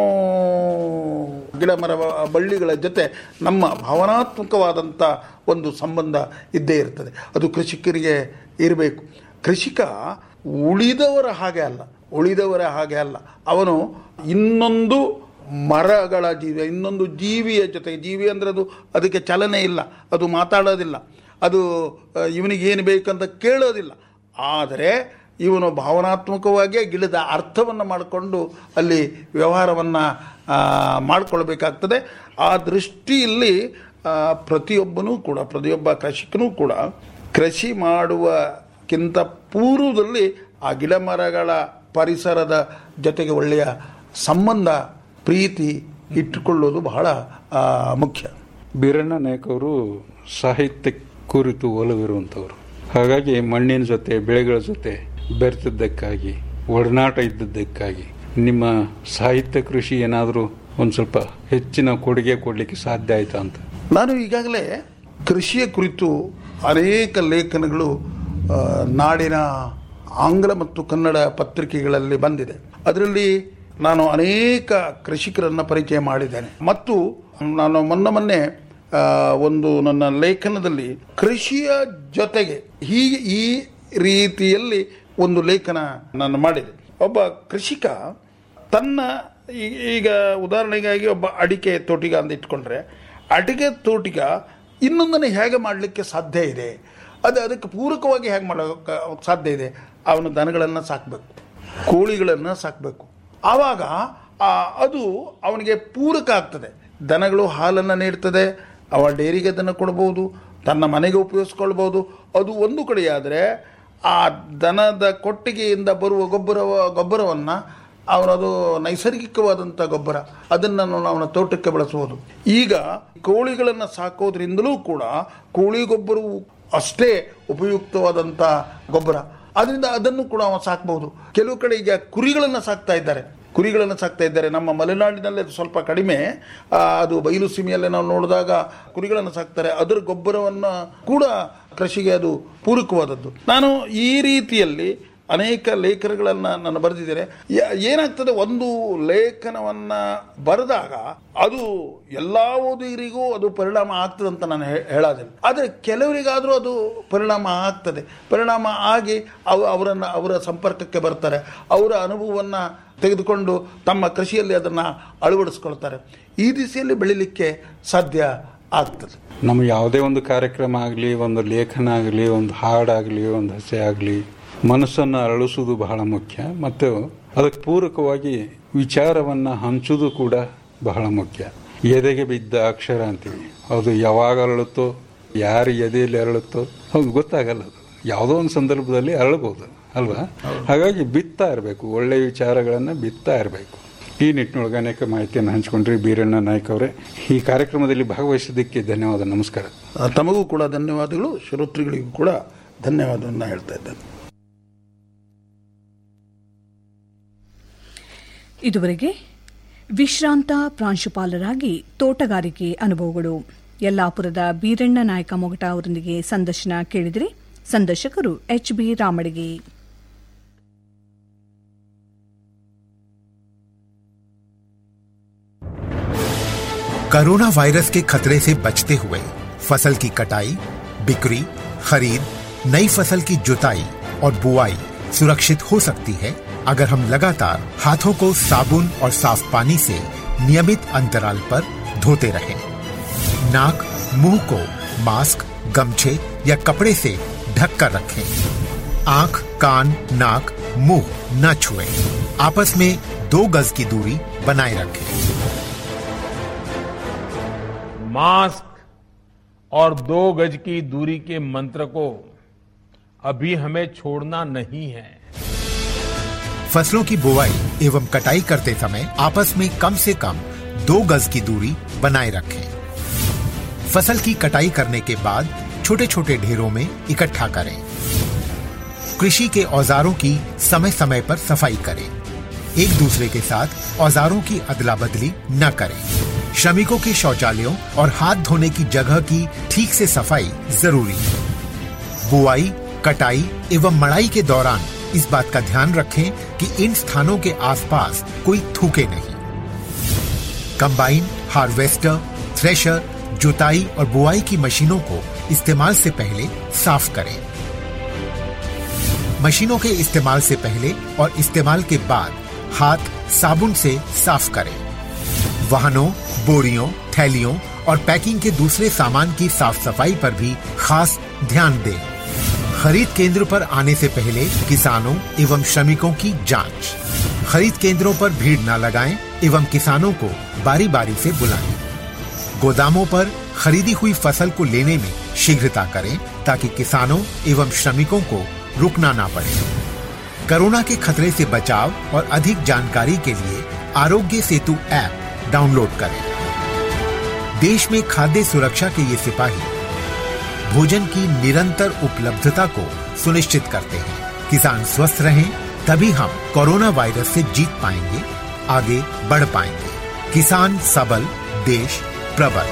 ಗಿಡ ಮರ ಬಳ್ಳಿಗಳ ಜೊತೆ ನಮ್ಮ ಭಾವನಾತ್ಮಕವಾದಂಥ ಒಂದು ಸಂಬಂಧ ಇದ್ದೇ ಇರ್ತದೆ ಅದು ಕೃಷಿಕರಿಗೆ ಇರಬೇಕು ಕೃಷಿಕ ಉಳಿದವರ ಹಾಗೆ ಅಲ್ಲ ಉಳಿದವರ ಹಾಗೆ ಅಲ್ಲ ಅವನು ಇನ್ನೊಂದು ಮರಗಳ ಜೀವಿ ಇನ್ನೊಂದು ಜೀವಿಯ ಜೊತೆಗೆ ಜೀವಿ ಅಂದರೆ ಅದು ಅದಕ್ಕೆ ಚಲನೆ ಇಲ್ಲ ಅದು ಮಾತಾಡೋದಿಲ್ಲ ಅದು ಆ, ಇವನಿಗೆ ಏನು ಬೇಕಂತ ಕೇಳೋದಿಲ್ಲ ಆದರೆ ಇವನು ಭಾವನಾತ್ಮಕವಾಗಿ ಗಿಡದ ಅರ್ಥವನ್ನು ಮಾಡಿಕೊಂಡು ಅಲ್ಲಿ ವ್ಯವಹಾರವನ್ನು ಮಾಡಿಕೊಳ್ಬೇಕಾಗ್ತದೆ ಆ ದೃಷ್ಟಿಯಲ್ಲಿ ಆ, ಪ್ರತಿಯೊಬ್ಬನೂ ಕೂಡ ಪ್ರತಿಯೊಬ್ಬ ಕೃಷಿಕನೂ ಕೂಡ ಕೃಷಿ ಮಾಡುವಕ್ಕಿಂತ ಪೂರ್ವದಲ್ಲಿ ಆ ಗಿಡ ಮರಗಳ ಪರಿಸರದ ಜೊತೆಗೆ ಒಳ್ಳೆಯ ಸಂಬಂಧ ಪ್ರೀತಿ ಇಟ್ಟುಕೊಳ್ಳೋದು ಬಹಳ ಆ, ಮುಖ್ಯ ಬೀರಣ್ಣ ನಾಯಕ್ ಅವರು ಸಾಹಿತ್ಯ ಕುರಿತು ಒಲವಿರುವಂಥವ್ರು ಹಾಗಾಗಿ ಮಣ್ಣಿನ ಜೊತೆ ಬೆಳೆಗಳ ಜೊತೆ ಬೆರೆತಿದ್ದಕ್ಕಾಗಿ ಒಡನಾಟ ಇದ್ದದ್ದಕ್ಕಾಗಿ ನಿಮ್ಮ ಸಾಹಿತ್ಯ ಕೃಷಿ ಏನಾದರೂ ಒಂದು ಸ್ವಲ್ಪ ಹೆಚ್ಚಿನ ಕೊಡುಗೆ ಕೊಡಲಿಕ್ಕೆ ಸಾಧ್ಯ ಆಯ್ತಾ ಅಂತ ನಾನು ಈಗಾಗಲೇ ಕೃಷಿಯ ಕುರಿತು ಅನೇಕ ಲೇಖನಗಳು ಆ, ನಾಡಿನ ಆಂಗ್ಲ ಮತ್ತು ಕನ್ನಡ ಪತ್ರಿಕೆಗಳಲ್ಲಿ ಬಂದಿದೆ ಅದರಲ್ಲಿ ನಾನು ಅನೇಕ ಕೃಷಿಕರನ್ನ ಪರಿಚಯ ಮಾಡಿದ್ದೇನೆ ಮತ್ತು ನಾನು ಮೊನ್ನೆ ಮೊನ್ನೆ ಆ, ಒಂದು ನನ್ನ ಲೇಖನದಲ್ಲಿ ಕೃಷಿಯ ಜೊತೆಗೆ ಹೀಗೆ ಈ ರೀತಿಯಲ್ಲಿ ಒಂದು ಲೇಖನ ನಾನು ಮಾಡಿದೆ ಒಬ್ಬ ಕೃಷಿಕ ತನ್ನ ಈ- ಈಗ ಉದಾಹರಣೆಗಾಗಿ ಒಬ್ಬ ಅಡಿಕೆ ತೋಟಿಗ ಅಂತ ಇಟ್ಕೊಂಡ್ರೆ ಅಡಿಕೆ ತೋಟಿಗ ಇನ್ನೊಂದನ್ನು ಹೇಗೆ ಮಾಡಲಿಕ್ಕೆ ಸಾಧ್ಯ ಇದೆ ಅದು ಅದಕ್ಕೆ ಪೂರಕವಾಗಿ ಹೇಗೆ ಮಾಡೋಕ್ಕೆ ಸಾಧ್ಯ ಇದೆ ಅವನು ದನಗಳನ್ನು ಸಾಕಬೇಕು ಕೋಳಿಗಳನ್ನು ಸಾಕಬೇಕು ಆವಾಗ ಆ, ಅದು ಅವನಿಗೆ ಪೂರಕ ಆಗ್ತದೆ ದನಗಳು ಹಾಲನ್ನು ನೀಡ್ತದೆ ಅವ ಡೇರಿಗೆ ಅದನ್ನು ಕೊಡ್ಬೋದು ತನ್ನ ಮನೆಗೆ ಉಪಯೋಗಿಸ್ಕೊಳ್ಬೋದು ಅದು ಒಂದು ಕಡೆಯಾದರೆ ಆ ದನದ ಕೊಟ್ಟಿಗೆಯಿಂದ ಬರುವ ಗೊಬ್ಬರ ಗೊಬ್ಬರವನ್ನು ಅವನದು ನೈಸರ್ಗಿಕವಾದಂಥ ಗೊಬ್ಬರ ಅದನ್ನು ನಾವು ಅವನ ತೋಟಕ್ಕೆ ಬಳಸಬಹುದು ಈಗ ಕೋಳಿಗಳನ್ನು ಸಾಕೋದ್ರಿಂದಲೂ ಕೂಡ ಕೋಳಿ ಗೊಬ್ಬರವು ಅಷ್ಟೇ ಉಪಯುಕ್ತವಾದಂಥ ಗೊಬ್ಬರ ಅದರಿಂದ ಅದನ್ನು ಕೂಡ ಅವನು ಸಾಕಬಹುದು ಕೆಲವು ಕಡೆ ಈಗ ಕುರಿಗಳನ್ನು ಸಾಕ್ತಾ ಇದ್ದಾರೆ ಕುರಿಗಳನ್ನು ಸಾಕ್ತಾ ಇದ್ದಾರೆ ನಮ್ಮ ಮಲೆನಾಡಿನಲ್ಲಿ ಅದು ಸ್ವಲ್ಪ ಕಡಿಮೆ ಆ, ಅದು ಬಯಲು ಸೀಮೆಯಲ್ಲಿ ನಾವು ನೋಡಿದಾಗ ಕುರಿಗಳನ್ನು ಸಾಕ್ತಾರೆ ಅದರ ಗೊಬ್ಬರವನ್ನು ಕೂಡ ಕೃಷಿಗೆ ಅದು ಪೂರಕವಾದದ್ದು ನಾನು ಈ ರೀತಿಯಲ್ಲಿ ಅನೇಕ ಲೇಖನಗಳನ್ನು ನಾನು ಬರೆದಿದ್ದೇನೆ ಯ- ಏನಾಗ್ತದೆ ಒಂದು ಲೇಖನವನ್ನು ಬರೆದಾಗ ಅದು ಎಲ್ಲ ಓದುಗರಿಗೂ ಅದು ಪರಿಣಾಮ ಆಗ್ತದೆ ಅಂತ ನಾನು ಹೇ- ಹೇಳೋದಿಲ್ಲ ಆದರೆ ಕೆಲವರಿಗಾದರೂ ಅದು ಪರಿಣಾಮ ಆಗ್ತದೆ ಪರಿಣಾಮ ಆಗಿ ಅವ ಅವರನ್ನು ಅವರ ಸಂಪರ್ಕಕ್ಕೆ ಬರ್ತಾರೆ ಅವರ ಅನುಭವವನ್ನು ತೆಗೆದುಕೊಂಡು ತಮ್ಮ ಕೃಷಿಯಲ್ಲಿ ಅದನ್ನು ಅಳವಡಿಸ್ಕೊಳ್ತಾರೆ ಈ ದಿಸೆಯಲ್ಲಿ ಬೆಳಿಲಿಕ್ಕೆ ಸಾಧ್ಯ ಆಗ್ತದೆ ನಮ್ಮ ಯಾವುದೇ ಒಂದು ಕಾರ್ಯಕ್ರಮ ಆಗಲಿ ಒಂದು ಲೇಖನ ಆಗಲಿ ಒಂದು ಹಾಡಾಗಲಿ ಒಂದು ಹಸೆ ಆಗಲಿ ಮನಸ್ಸನ್ನು ಅರಳಿಸೋದು ಬಹಳ ಮುಖ್ಯ ಮತ್ತು ಅದಕ್ಕೆ ಪೂರಕವಾಗಿ ವಿಚಾರವನ್ನು ಹಂಚೋದು ಕೂಡ ಬಹಳ ಮುಖ್ಯ ಎದೆಗೆ ಬಿದ್ದ ಅಕ್ಷರ ಅಂತೀವಿ ಅದು ಯಾವಾಗ ಅರಳುತ್ತೋ ಯಾರ ಎದೆಯಲ್ಲಿ ಅರಳುತ್ತೋ ಅದು ಗೊತ್ತಾಗಲ್ಲ ಅದು ಯಾವುದೋ ಒಂದು ಸಂದರ್ಭದಲ್ಲಿ ಅರಳಬಹುದು ಅಲ್ವಾ ಹಾಗಾಗಿ ಬಿತ್ತಾ ಇರಬೇಕು ಒಳ್ಳೆಯ ವಿಚಾರಗಳನ್ನು ಬಿತ್ತಾ ಇರಬೇಕು ಈ ನಿಟ್ಟಿನೊಳಗೆ ಅನೇಕ ಮಾಹಿತಿಯನ್ನು ಹಂಚಿಕೊಂಡ್ರಿ ಬೀರಣ್ಣ ನಾಯ್ಕ ಅವರೇ ಈ ಕಾರ್ಯಕ್ರಮದಲ್ಲಿ ಭಾಗವಹಿಸಿದ್ದಕ್ಕೆ ಧನ್ಯವಾದ ನಮಸ್ಕಾರ ಆ, ತಮಗೂ ಕೂಡ ಧನ್ಯವಾದಗಳು ಶ್ರೋತೃಗಳಿಗೂ ಕೂಡ ಧನ್ಯವಾದವನ್ನು ಹೇಳ್ತಾ ಇದ್ದೇನೆ ಇದುವರೆಗೆ ವಿಶ್ರಾಂತ ಪ್ರಾಂಶುಪಾಲರಾಗಿ ತೋಟಗಾರಿಕೆ ಅನುಭವಗಳು ಯಲ್ಲಾಪುರದ ಬೀರಣ್ಣ ನಾಯಕ ಮೊಗಟ ಅವರೊಂದಿಗೆ ಸಂದರ್ಶನ ಕೇಳಿದಿರಿ ಸಂದರ್ಶಕರು ಎಚ್ ಬಿ ರಾಮಡಿಗೆ कोरोना वायरस के खतरे से बचते हुए फसल की कटाई बिक्री खरीद नई फसल की जुताई और बुआई सुरक्षित हो सकती है अगर हम लगातार हाथों को साबुन और साफ पानी से नियमित अंतराल पर धोते रहें। नाक मुंह को मास्क गमछे या कपड़े से ढक कर रखें आंख कान नाक मुंह न छुएं। आपस में दो गज की दूरी बनाए रखें मास्क और दो गज की दूरी के मंत्र को अभी हमें छोड़ना नहीं है फसलों की बुवाई एवं कटाई करते समय आपस में कम से कम दो गज की दूरी बनाए रखें फसल की कटाई करने के बाद छोटे छोटे ढेरों में इकट्ठा करें कृषि के औजारों की समय समय पर सफाई करें एक दूसरे के साथ औजारों की अदला बदली न करें श्रमिकों के शौचालयों और हाथ धोने की जगह की ठीक से सफाई जरूरी है बुआई कटाई एवं मड़ाई के दौरान इस बात का ध्यान रखें कि इन स्थानों के आसपास कोई थूके नहीं कंबाइन हार्वेस्टर थ्रेशर जुताई और बुआई की मशीनों को इस्तेमाल से पहले साफ करें मशीनों के इस्तेमाल से पहले और इस्तेमाल के बाद हाथ साबुन से साफ करें वाहनों बोरियों थैलियों और पैकिंग के दूसरे सामान की साफ सफाई पर भी खास ध्यान दें खरीद केंद्र पर आने से पहले किसानों एवं श्रमिकों की जांच खरीद केंद्रों पर भीड़ न लगाएं एवं किसानों को बारी बारी से बुलाएं गोदामों पर खरीदी हुई फसल को लेने में शीघ्रता करें ताकि किसानों एवं श्रमिकों को रुकना ना पड़े कोरोना के खतरे से बचाव और अधिक जानकारी के लिए आरोग्य सेतु ऐप डाउनलोड करें देश में खाद्य सुरक्षा के ये सिपाही भोजन की निरंतर उपलब्धता को सुनिश्चित करते हैं किसान स्वस्थ रहें तभी हम कोरोना वायरस से जीत पाएंगे आगे बढ़ पाएंगे किसान सबल देश प्रबल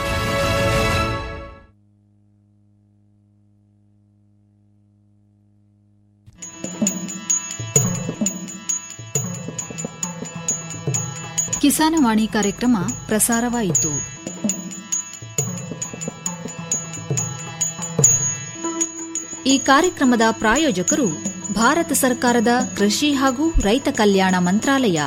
ಕಿಸಾನವಾಣಿ ಕಾರ್ಯಕ್ರಮ ಪ್ರಸಾರವಾಯಿತು ಈ ಕಾರ್ಯಕ್ರಮದ ಪ್ರಾಯೋಜಕರು ಭಾರತ ಸರ್ಕಾರದ ಕೃಷಿ ಹಾಗೂ ರೈತ ಕಲ್ಯಾಣ ಮಂತ್ರಾಲಯ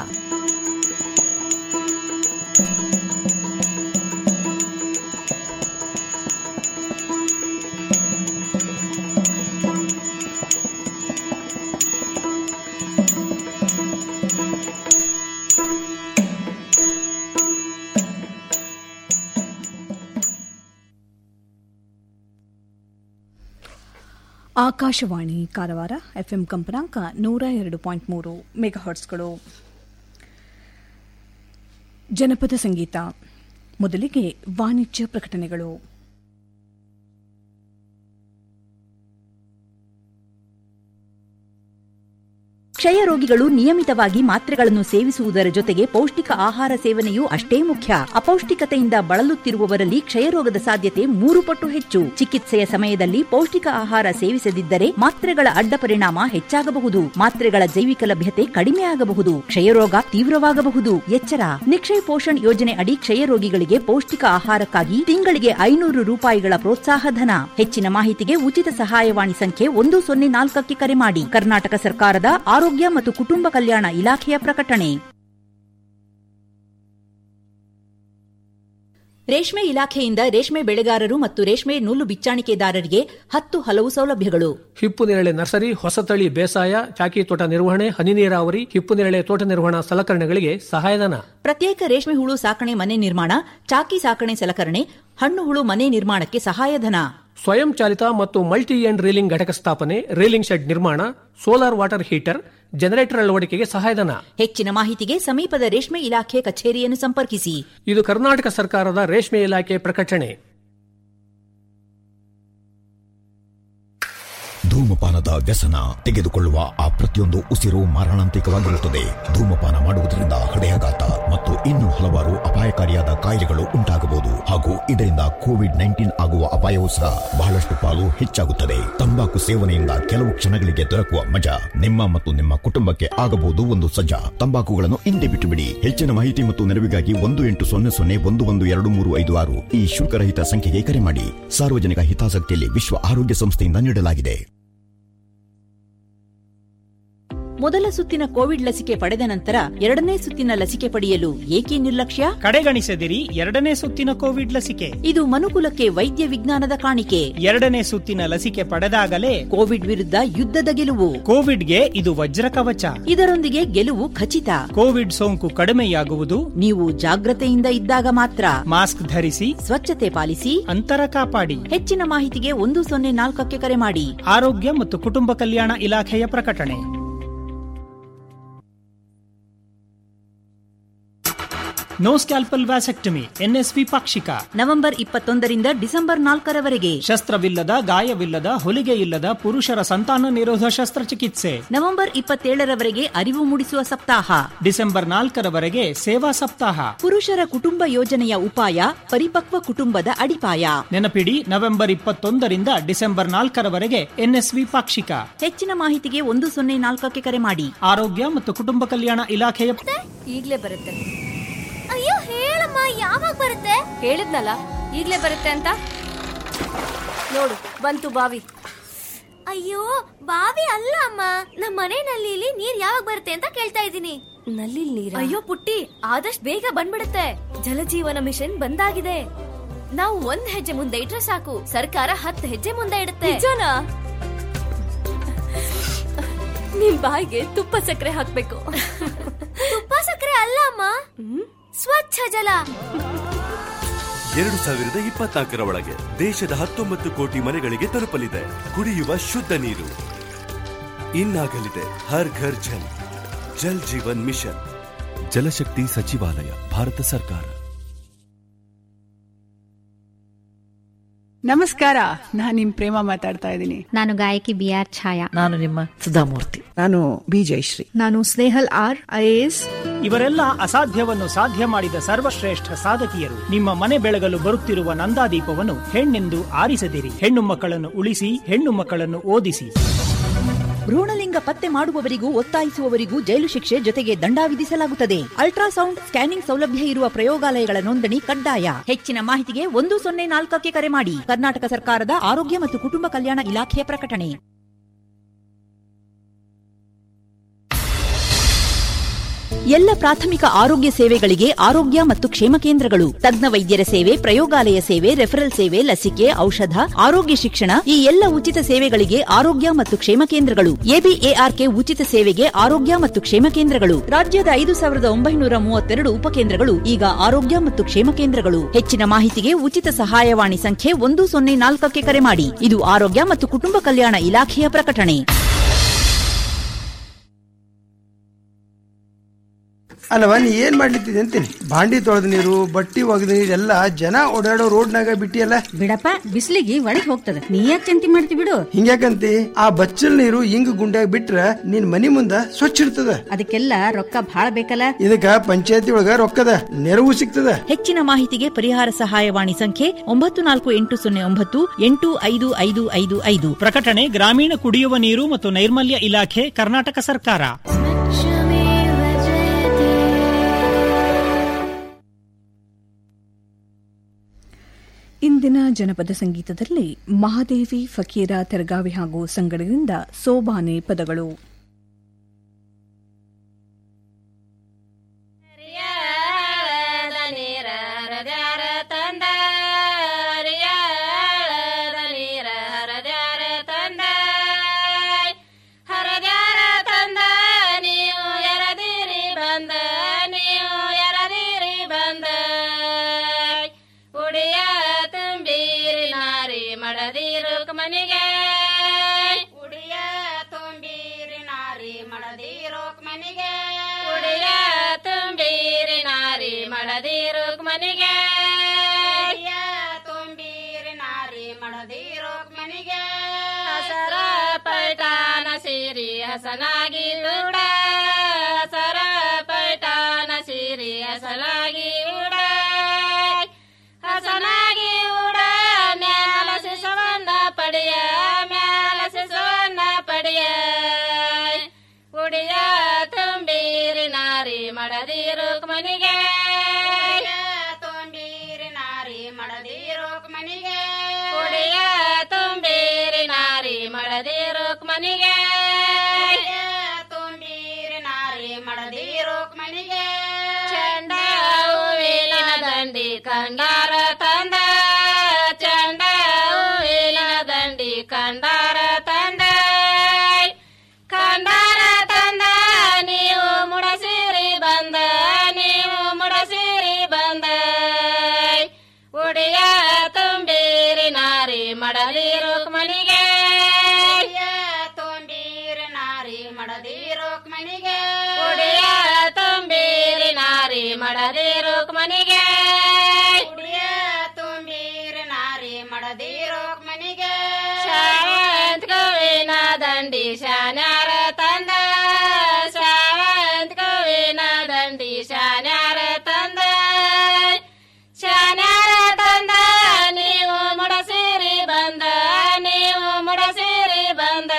ಆಕಾಶವಾಣಿ ಕಾರವಾರ ಎಫ್ಎಂ ಕಂಪನಾಂಕ ನೂರ ಎರಡು ಪಾಯಿಂಟ್ ಮೂರು ಮೆಗಾಹರ್ಟ್ಸ್ಗಳು ಜನಪದ ಸಂಗೀತ ಮೊದಲಿಗೆ ವಾಣಿಜ್ಯ ಪ್ರಕಟಣೆಗಳು ಕ್ಷಯ ರೋಗಿಗಳು ನಿಯಮಿತವಾಗಿ ಮಾತ್ರೆಗಳನ್ನು ಸೇವಿಸುವುದರ ಜೊತೆಗೆ ಪೌಷ್ಟಿಕ ಆಹಾರ ಸೇವನೆಯೂ ಅಷ್ಟೇ ಮುಖ್ಯ ಅಪೌಷ್ಟಿಕತೆಯಿಂದ ಬಳಲುತ್ತಿರುವವರಲ್ಲಿ ಕ್ಷಯರೋಗದ ಸಾಧ್ಯತೆ ಮೂರು ಪಟ್ಟು ಹೆಚ್ಚು ಚಿಕಿತ್ಸೆಯ ಸಮಯದಲ್ಲಿ ಪೌಷ್ಟಿಕ ಆಹಾರ ಸೇವಿಸದಿದ್ದರೆ ಮಾತ್ರೆಗಳ ಅಡ್ಡ ಪರಿಣಾಮ ಹೆಚ್ಚಾಗಬಹುದು ಮಾತ್ರೆಗಳ ಜೈವಿಕ ಲಭ್ಯತೆ ಕಡಿಮೆಯಾಗಬಹುದು ಕ್ಷಯರೋಗ ತೀವ್ರವಾಗಬಹುದು ಎಚ್ಚರ ನಿಕ್ಷಯ್ ಪೋಷಣ್ ಯೋಜನೆ ಅಡಿ ಕ್ಷಯ ರೋಗಿಗಳಿಗೆ ಪೌಷ್ಟಿಕ ಆಹಾರಕ್ಕಾಗಿ ತಿಂಗಳಿಗೆ ಐನೂರು ರೂಪಾಯಿಗಳ ಪ್ರೋತ್ಸಾಹ ಧನ ಹೆಚ್ಚಿನ ಮಾಹಿತಿಗೆ ಉಚಿತ ಸಹಾಯವಾಣಿ ಸಂಖ್ಯೆ ಒಂದು ಸೊನ್ನೆ ನಾಲ್ಕಕ್ಕೆ ಕರೆ ಮಾಡಿ ಕರ್ನಾಟಕ ಸರ್ಕಾರದ ಆರೋಗ್ಯ ಮತ್ತು ಕುಟುಂಬ ಕಲ್ಯಾಣ ಇಲಾಖೆಯ ಪ್ರಕಟಣೆ ರೇಷ್ಮೆ ಇಲಾಖೆಯಿಂದ ರೇಷ್ಮೆ ಬೆಳೆಗಾರರು ಮತ್ತು ರೇಷ್ಮೆ ನೂಲು ಬಿಚ್ಚಾಣಿಕೆದಾರರಿಗೆ ಹತ್ತು ಹಲವು ಸೌಲಭ್ಯಗಳು ಹಿಪ್ಪು ನೇರಳೆ ನರ್ಸರಿ ಹೊಸತಳಿ ಬೇಸಾಯ ಚಾಕಿ ತೋಟ ನಿರ್ವಹಣೆ ಹನಿ ನೀರಾವರಿ ಹಿಪ್ಪು ನೇರಳೆ ತೋಟ ನಿರ್ವಹಣಾ ಸಲಕರಣೆಗಳಿಗೆ ಸಹಾಯಧನ ಪ್ರತ್ಯೇಕ ರೇಷ್ಮೆ ಹುಳು ಸಾಕಣೆ ಮನೆ ನಿರ್ಮಾಣ ಚಾಕಿ ಸಾಕಣೆ ಸಲಕರಣೆ ಹಣ್ಣು ಹುಳು ಮನೆ ನಿರ್ಮಾಣಕ್ಕೆ ಸಹಾಯಧನ ಸ್ವಯಂ ಚಾಲಿತ ಮತ್ತು ಮಲ್ಟಿ ಎಂಡ್ ರೀಲಿಂಗ್ ಘಟಕ ಸ್ಥಾಪನೆ ರೀಲಿಂಗ್ ಶೆಡ್ ನಿರ್ಮಾಣ ಸೋಲಾರ್ ವಾಟರ್ ಹೀಟರ್ ಜನರೇಟರ್ ಅಳವಡಿಕೆಗೆ ಸಹಾಯಧನ ಹೆಚ್ಚಿನ ಮಾಹಿತಿಗೆ ಸಮೀಪದ ರೇಷ್ಮೆ ಇಲಾಖೆ ಕಚೇರಿಯನ್ನು ಸಂಪರ್ಕಿಸಿ ಇದು ಕರ್ನಾಟಕ ಸರ್ಕಾರದ ರೇಷ್ಮೆ ಇಲಾಖೆ ಪ್ರಕಟಣೆ ಧೂಮಪಾನದ ವ್ಯಸನ ತೆಗೆದುಕೊಳ್ಳುವ ಆ ಪ್ರತಿಯೊಂದು ಉಸಿರು ಮಾರಣಾಂತಿಕವಾಗಿರುತ್ತದೆ ಧೂಮಪಾನ ಮಾಡುವುದರಿಂದ ಹೃದಯಾಘಾತ ಮತ್ತು ಇನ್ನೂ ಹಲವಾರು ಅಪಾಯಕಾರಿಯಾದ ಕಾಯಿಲೆಗಳು ಉಂಟಾಗಬಹುದು ಹಾಗೂ ಇದರಿಂದ ಕೋವಿಡ್ ನೈನ್ಟೀನ್ ಆಗುವ ಅಪಾಯವೂ ಸಹ ಬಹಳಷ್ಟು ಪಾಲು ಹೆಚ್ಚಾಗುತ್ತದೆ ತಂಬಾಕು ಸೇವನೆಯಿಂದ ಕೆಲವು ಕ್ಷಣಗಳಿಗೆ ದೊರಕುವ ಮಜಾ ನಿಮ್ಮ ಮತ್ತು ನಿಮ್ಮ ಕುಟುಂಬಕ್ಕೆ ಆಗಬಹುದು ಒಂದು ಸಜ್ಜಾ ತಂಬಾಕುಗಳನ್ನು ಹಿಂದೆ ಬಿಟ್ಟು ಬಿಡಿ ಹೆಚ್ಚಿನ ಮಾಹಿತಿ ಮತ್ತು ನೆರವಿಗಾಗಿ ಒಂದು ಎಂಟು ಸೊನ್ನೆ ಸೊನ್ನೆ ಒಂದು ಒಂದು ಎರಡು ಮೂರು ಐದು ಆರು ಈ ಶುಲ್ಕರಹಿತ ಸಂಖ್ಯೆಗೆ ಕರೆ ಮಾಡಿ ಸಾರ್ವಜನಿಕ ಹಿತಾಸಕ್ತಿಯಲ್ಲಿ ವಿಶ್ವ ಆರೋಗ್ಯ ಸಂಸ್ಥೆಯಿಂದ ನೀಡಲಾಗಿದೆ ಮೊದಲ ಸುತ್ತಿನ ಕೋವಿಡ್ ಲಸಿಕೆ ಪಡೆದ ನಂತರ ಎರಡನೇ ಸುತ್ತಿನ ಲಸಿಕೆ ಪಡೆಯಲು ಏಕೆ ನಿರ್ಲಕ್ಷ್ಯ ಕಡೆಗಣಿಸದಿರಿ ಎರಡನೇ ಸುತ್ತಿನ ಕೋವಿಡ್ ಲಸಿಕೆ ಇದು ಮನುಕುಲಕ್ಕೆ ವೈದ್ಯ ವಿಜ್ಞಾನದ ಕಾಣಿಕೆ ಎರಡನೇ ಸುತ್ತಿನ ಲಸಿಕೆ ಪಡೆದಾಗಲೇ ಕೋವಿಡ್ ವಿರುದ್ಧ ಯುದ್ಧದ ಗೆಲುವು ಕೋವಿಡ್ಗೆ ಇದು ವಜ್ರ ಕವಚ ಇದರೊಂದಿಗೆ ಗೆಲುವು ಖಚಿತ ಕೋವಿಡ್ ಸೋಂಕು ಕಡಿಮೆಯಾಗುವುದು ನೀವು ಜಾಗ್ರತೆಯಿಂದ ಇದ್ದಾಗ ಮಾತ್ರ ಮಾಸ್ಕ್ ಧರಿಸಿ ಸ್ವಚ್ಛತೆ ಪಾಲಿಸಿ ಅಂತರ ಕಾಪಾಡಿ ಹೆಚ್ಚಿನ ಮಾಹಿತಿಗೆ ಒಂದು ಸೊನ್ನೆ ನಾಲ್ಕಕ್ಕೆ ಕರೆ ಮಾಡಿ ಆರೋಗ್ಯ ಮತ್ತು ಕುಟುಂಬ ಕಲ್ಯಾಣ ಇಲಾಖೆಯ ಪ್ರಕಟಣೆ ನೋ ಸ್ಕ್ಯಾಲ್ಪಲ್ ವ್ಯಾಸೆಕ್ಟಮಿ ಎನ್ಎಸ್ವಿ ಪಾಕ್ಷಿಕ ನವೆಂಬರ್ ಇಪ್ಪತ್ತೊಂದರಿಂದ ಡಿಸೆಂಬರ್ ನಾಲ್ಕರವರೆಗೆ ಶಸ್ತ್ರವಿಲ್ಲದ ಗಾಯವಿಲ್ಲದ ಹೊಲಿಗೆ ಇಲ್ಲದ ಪುರುಷರ ಸಂತಾನ ನಿರೋಧ ಶಸ್ತ್ರಚಿಕಿತ್ಸೆ ನವೆಂಬರ್ ಇಪ್ಪತ್ತೇಳರವರೆಗೆ ಅರಿವು ಮೂಡಿಸುವ ಸಪ್ತಾಹ ಡಿಸೆಂಬರ್ ನಾಲ್ಕರವರೆಗೆ ಸೇವಾ ಸಪ್ತಾಹ ಪುರುಷರ ಕುಟುಂಬ ಯೋಜನೆಯ ಉಪಾಯ ಪರಿಪಕ್ವ ಕುಟುಂಬದ ಅಡಿಪಾಯ ನೆನಪಿಡಿ ನವೆಂಬರ್ ಇಪ್ಪತ್ತೊಂದರಿಂದ ಡಿಸೆಂಬರ್ ನಾಲ್ಕರವರೆಗೆ ಎನ್ಎಸ್ವಿ ಪಾಕ್ಷಿಕ ಹೆಚ್ಚಿನ ಮಾಹಿತಿಗೆ ಒಂದು ಸೊನ್ನೆ ನಾಲ್ಕಕ್ಕೆ ಕರೆ ಮಾಡಿ ಆರೋಗ್ಯ ಮತ್ತು ಕುಟುಂಬ ಕಲ್ಯಾಣ ಇಲಾಖೆಯ ಈಗ್ಲೇ ಬರುತ್ತೆ ಅಯ್ಯೋ ಹೇಳಮ್ಮ ಯಾವಾಗ ಬರುತ್ತೆ ಹೇಳಿದ್ನಲ್ಲ ಈಗ್ಲೇ ಬರುತ್ತೆ ಅಂತ ನೋಡು ಬಂತು ಬಾವಿ ಅಯ್ಯೋ ಬಾವಿ ಅಲ್ಲ ಅಮ್ಮ ನಮ್ಮ ಮನೆ ನಲ್ಲಿಲಿ ನೀರ್ ಯಾವಾಗ ಬರುತ್ತೆ ಅಂತ ಕೇಳ್ತಾ ಇದ್ದೀನಿ ನಲ್ಲಿ ನೀರ್ ಅಯ್ಯೋ ಪುಟ್ಟಿ ಆದಷ್ಟು ಬೇಗ ಬಂದ್ಬಿಡುತ್ತೆ ಜಲಜೀವನ ಮಿಷನ್ ಬಂದಾಗಿದೆ ನಾವು ಒಂದ್ ಹೆಜ್ಜೆ ಮುಂದೆ ಇಟ್ರೆ ಸಾಕು ಸರ್ಕಾರ ಹತ್ತು ಹೆಜ್ಜೆ ಮುಂದೆ ಇಡುತ್ತೆ ನಿಜನಾ ನಿನ್ ಬಾಯಿಗೆ ತುಪ್ಪ ಸಕ್ಕರೆ ಹಾಕ್ಬೇಕು ತುಪ್ಪ ಸಕ್ಕರೆ ಅಲ್ಲ ಅಮ್ಮ ಸ್ವಚ್ಛ ಜಲ ಎರಡು ಸಾವಿರದ ಇಪ್ಪತ್ನಾಲ್ಕರ ಒಳಗೆ ದೇಶದ ಹತ್ತೊಂಬತ್ತು ಕೋಟಿ ಮನೆಗಳಿಗೆ ತಲುಪಲಿದೆ ಕುಡಿಯುವ ಶುದ್ಧ ನೀರು ಇನ್ನಾಗಲಿದೆ ಹರ್ ಘರ್ ಜಲ್ ಜಲ್ ಜೀವನ್ ಮಿಷನ್ ಜಲಶಕ್ತಿ ಸಚಿವಾಲಯ ಭಾರತ ಸರ್ಕಾರ ನಮಸ್ಕಾರ ನಾನು ನಿಮ್ ಪ್ರೇಮ ಮಾತಾಡ್ತಾ ಇದ್ದೀನಿ ನಾನು ಗಾಯಕಿ ಬಿ ಆರ್ ಛಾಯಾ ನಾನು ನಿಮ್ಮ ಸುಧಾಮೂರ್ತಿ ನಾನು ಬಿ ಜಯಶ್ರೀ ನಾನು ಸ್ನೇಹಲ್ ಆರ್ ಐಎಎಸ್ ಇವರೆಲ್ಲ ಅಸಾಧ್ಯವನ್ನು ಸಾಧ್ಯ ಮಾಡಿದ ಸರ್ವಶ್ರೇಷ್ಠ ಸಾಧಕಿಯರು ನಿಮ್ಮ ಮನೆ ಬೆಳಗಲು ಬರುತ್ತಿರುವ ನಂದಾದೀಪವನ್ನು ಹೆಣ್ಣೆಂದು ಆರಿಸದಿರಿ ಹೆಣ್ಣು ಮಕ್ಕಳನ್ನು ಉಳಿಸಿ ಹೆಣ್ಣು ಮಕ್ಕಳನ್ನು ಓದಿಸಿ ಭ್ರೂಣಲಿಂಗ ಪತ್ತೆ ಮಾಡುವವರಿಗೂ ಒತ್ತಾಯಿಸುವವರಿಗೂ ಜೈಲು ಶಿಕ್ಷೆ ಜೊತೆಗೆ ದಂಡ ವಿಧಿಸಲಾಗುತ್ತದೆ ಅಲ್ಟ್ರಾಸೌಂಡ್ ಸ್ಕ್ಯಾನಿಂಗ್ ಸೌಲಭ್ಯ ಇರುವ ಪ್ರಯೋಗಾಲಯಗಳ ನೋಂದಣಿ ಕಡ್ಡಾಯ ಹೆಚ್ಚಿನ ಮಾಹಿತಿಗೆ ಒಂದು ಸೊನ್ನೆ ನಾಲ್ಕಕ್ಕೆ ಕರೆ ಮಾಡಿ ಕರ್ನಾಟಕ ಸರ್ಕಾರದ ಆರೋಗ್ಯ ಮತ್ತು ಕುಟುಂಬ ಕಲ್ಯಾಣ ಇಲಾಖೆಯ ಪ್ರಕಟಣೆ ಎಲ್ಲ ಪ್ರಾಥಮಿಕ ಆರೋಗ್ಯ ಸೇವೆಗಳಿಗೆ ಆರೋಗ್ಯ ಮತ್ತು ಕ್ಷೇಮ ಕೇಂದ್ರಗಳು ತಜ್ಞ ವೈದ್ಯರ ಸೇವೆ ಪ್ರಯೋಗಾಲಯ ಸೇವೆ ರೆಫರಲ್ ಸೇವೆ ಲಸಿಕೆ ಔಷಧ ಆರೋಗ್ಯ ಶಿಕ್ಷಣ ಈ ಎಲ್ಲ ಉಚಿತ ಸೇವೆಗಳಿಗೆ ಆರೋಗ್ಯ ಮತ್ತು ಕ್ಷೇಮ ಕೇಂದ್ರಗಳು ಎಬಿಎಆರ್ಕೆ ಉಚಿತ ಸೇವೆಗೆ ಆರೋಗ್ಯ ಮತ್ತು ಕ್ಷೇಮ ಕೇಂದ್ರಗಳು ರಾಜ್ಯದ ಐದು ಸಾವಿರದ ಒಂಬೈನೂರ ಮೂವತ್ತೆರಡು ಉಪಕೇಂದ್ರಗಳು ಈಗ ಆರೋಗ್ಯ ಮತ್ತು ಕ್ಷೇಮ ಕೇಂದ್ರಗಳು ಹೆಚ್ಚಿನ ಮಾಹಿತಿಗೆ ಉಚಿತ ಸಹಾಯವಾಣಿ ಸಂಖ್ಯೆ ಒಂದು ಸೊನ್ನೆ ನಾಲ್ಕಕ್ಕೆ ಕರೆ ಮಾಡಿ ಇದು ಆರೋಗ್ಯ ಮತ್ತು ಕುಟುಂಬ ಕಲ್ಯಾಣ ಇಲಾಖೆಯ ಪ್ರಕಟಣೆ ಅಲ್ಲವ ನೀ ಏನ್ ಮಾಡ್ಲಿತ್ತಿದೆ ಅಂತೀನಿ ಬಾಂಡಿ ತೊಳೆದ ನೀರು ಬಟ್ಟಿ ಒಗೆದ ನೀರು ಎಲ್ಲ ಜನ ಓಡಾಡೋ ರೋಡ್ನಾಗ ಬಿಟ್ಟಿಯಲ್ಲ ಬಿಡಪ್ಪ ಬಿಸಿಲಿಗೆ ಒಳಗ್ ಹೋಗ್ತದ ನೀ ಯಾಕೆ ಚಿಂತೆ ಮಾಡ್ತಿ ಬಿಡು ಹಿಂಗ್ಯಾಕಂತಿ ಆ ಬಚ್ಚಲ್ ನೀರು ಹಿಂಗ್ ಗುಂಡ್ಯಾಗ ಬಿಟ್ರ ನಿನ್ ಮನಿ ಮುಂದ ಸ್ವಚ್ಛ ಇರ್ತದ ಅದಕ್ಕೆಲ್ಲ ರೊಕ್ಕ ಭಾಳ ಬೇಕಲ್ಲ ಇದಕ್ಕ ಪಂಚಾಯತಿ ಒಳಗ ರೊಕ್ಕದ ನೆರವು ಸಿಗ್ತದ ಹೆಚ್ಚಿನ ಮಾಹಿತಿಗೆ ಪರಿಹಾರ ಸಹಾಯವಾಣಿ ಸಂಖ್ಯೆ ಒಂಬತ್ತು ನಾಲ್ಕು ಎಂಟು ಸೊನ್ನೆ ಒಂಬತ್ತು ಎಂಟು ಐದು ಐದು ಐದು ಐದು ಪ್ರಕಟಣೆ ಗ್ರಾಮೀಣ ಕುಡಿಯುವ ನೀರು ಮತ್ತು ನೈರ್ಮಲ್ಯ ಇಲಾಖೆ ಕರ್ನಾಟಕ ಸರ್ಕಾರ ಇಂದಿನ ಜನಪದ ಸಂಗೀತದಲ್ಲಿ ಮಹಾದೇವಿ ಫಕೀರ ತೆರಗಾವಿ ಹಾಗೂ ಸಂಗಡದಿಂದ ಸೋಬಾನೆ ಪದಗಳು ಹರದ್ಯಾರ ತಂದ ನೀವು ಎರದಿರಿ ಬಂದ ನೀವು ಎರದಿರಿ ಬಂದ ಉಡಿಯ ತುಂಬಿರಿ ನಾರಿ ಮಡದಿರು ಮನಿಗೆ ಉಡಿಯ ತುಂಬಿರಿ ನಾರಿ ಮಡದಿರು ಮನಿಗೆ ಉಡಿಯ ತುಂಬಿರಿ ನಾರಿ ಮಡದಿರು ಮನಿಗೆ ಉಡಿಯ ತುಂಬಿರಿ ನಾರಿ ಮಡದಿರು ಮನಿಗೆ ಹಸರ ಪೈಟಾನ ಸೀರಿ ಹಸನಾಗಿ ಉಡ ಹಸರ ಪೈಟಾನ ಸೀರಿ ಹಸನಾಗಿ ಉಡ ಹಸನಾಗಿ ಉಡ ಮ್ಯಾಲ ಶಿಶವನ್ನ ಪಡೆಯ ಮ್ಯಾಲ ಶಿಶವನ್ನ ಪಡೆಯ ಉಡಿಯ ತುಂಬಿರಿ ನಾರಿ ಮಡದಿರು ಮನಿಗೆ ತುಂಬಿರಿ ನಾರಿ ಮಡದಿರು ಮನಿಗೆ ಉಡಿಯ ತುಂಬಿರಿ ನಾರಿ ಮಡದಿರು ಮನಿಗೆ ತುಂಬಿರಿ ನಾರಿ ಮಡದಿರು ಮನಿಗೆ ಚಂಡ ಹೂವಿನ ದಂಡಿ ಕಂಡಾರ ತಂದ ಚಂಡ ಹೂವಿನ ದಂಡಿ ಕಂಡಾರ ತಂದ ಕಂಡಾರ ತಂದ ನೀವು ಮುಡಸಿರಿ ಬಂದ ನೀವು ಮುಡಸಿರಿ ಬಂದ ಉಡಿಯ ತುಂಬಿರಿ ನಾರಿ ಮಡದಿರು ಮನಿಗೆ ತುಂಬಿರಿ ನಾರಿ ಮಡದಿರು ಮನಿಗೆ ಉಡಿಯ ತುಂಬಿರಿ ನಾರಿ ಮಡದಿರು ಮನಿಗೆ ಉಡಿಯ ತುಂಬಿರಿ ನಾರಿ ಮಡದಿರು ಮನಿಗೆ ಶಾವಂತ ಗೋವಿನ ದಂಡಿ ಶಾನ್ಯಾರ ತಂದ ಶಾವಂತ ಗೋವಿನ ದಂಡಿ ಶಾನ್ಯಾರ ತಂದ ಶಾನ್ಯಾರ ತಂದ ನೀವು ಮುಡಸಿರಿ ಬಂದ ನೀವು ಮುಡಸಿರಿ ಬಂದ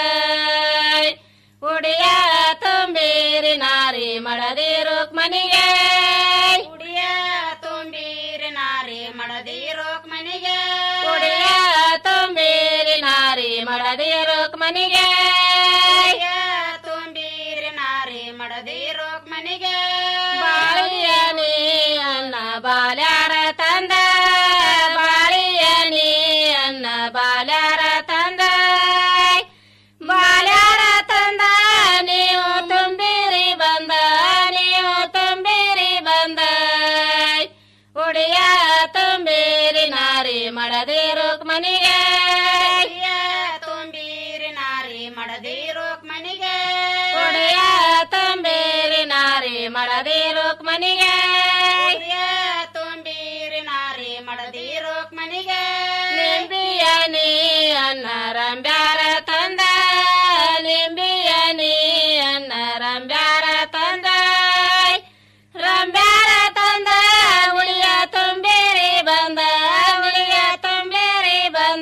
ಉಡಿಯ ತುಂಬಿರಿ ನಾರಿ ಮಡದಿರು ಮನಿಗೆ ಉಡಿಯ ತುಂಬಿರಿ ನಾರಿ ಮಡದಿರು ಮನಿಗೆ ಉಡಿಯ ತುಂಬಿರಿ ನಾರಿ ಮಡದಿರು ಮನಿಗೆ ತುಂಬಿರಿ ನಾರಿ ಮಡದಿರು ಮನಿಗೆ ಬಾಳಿಯ ನೀ ಅನ್ನ ಬಾಲ್ಯಾರ ತಂದ ಬಾಳಿಯ ನೀ ಅನ್ನ ಬಾಲ್ಯಾರ ತಂದ ಬಾಲ್ಯಾರ ತಂದ ನೀವು ತುಂಬಿರಿ ಬಂದ ನೀವು ತುಂಬಿರಿ ಬಂದ ಉಡಿಯ ತುಂಬಿರಿ ನಾರಿ ಮಡದಿರು ಮನಿಗೆ ತುಂಬಿರಿ ನಾರಿ ಅನ್ನ ರಂಬ್ಯಾರ ತಂದ ಲಿಂಬಿಯ ನೀ ಅನ್ನ ರಂಬ್ಯಾರ ತಂದ ರಂಬ್ಯಾರ ತಂದ ಉಳಿಯ ತುಂಬೇರಿ ಬಂದ ಉಳಿಯ ತುಂಬೇರಿ ಬಂದ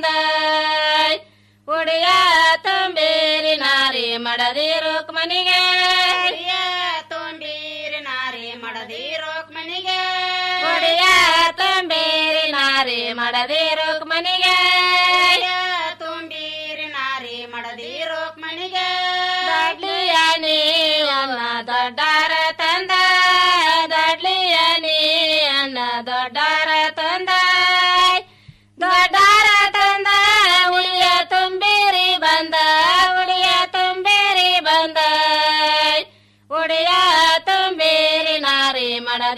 ಉಡಿಯ ತುಂಬೇರಿ ನಾರಿ ಮಡದಿ ರುಕ್ಮನಿಗೆ ಉಡಿಯ ತುಂಬೇರಿ ನಾರಿ ಮಡದಿ ರುಕ್ಮನಿಗೆ ಉಡಿಯ ತುಂಬೇರಿ ನಾರಿ ಮಡದಿ ರುಕ್ಮನಿಗೆ ತುಂಬೇರಿ ನಾರಿ ಮಡದಿ ರುಕ್ಮನಿಗೆ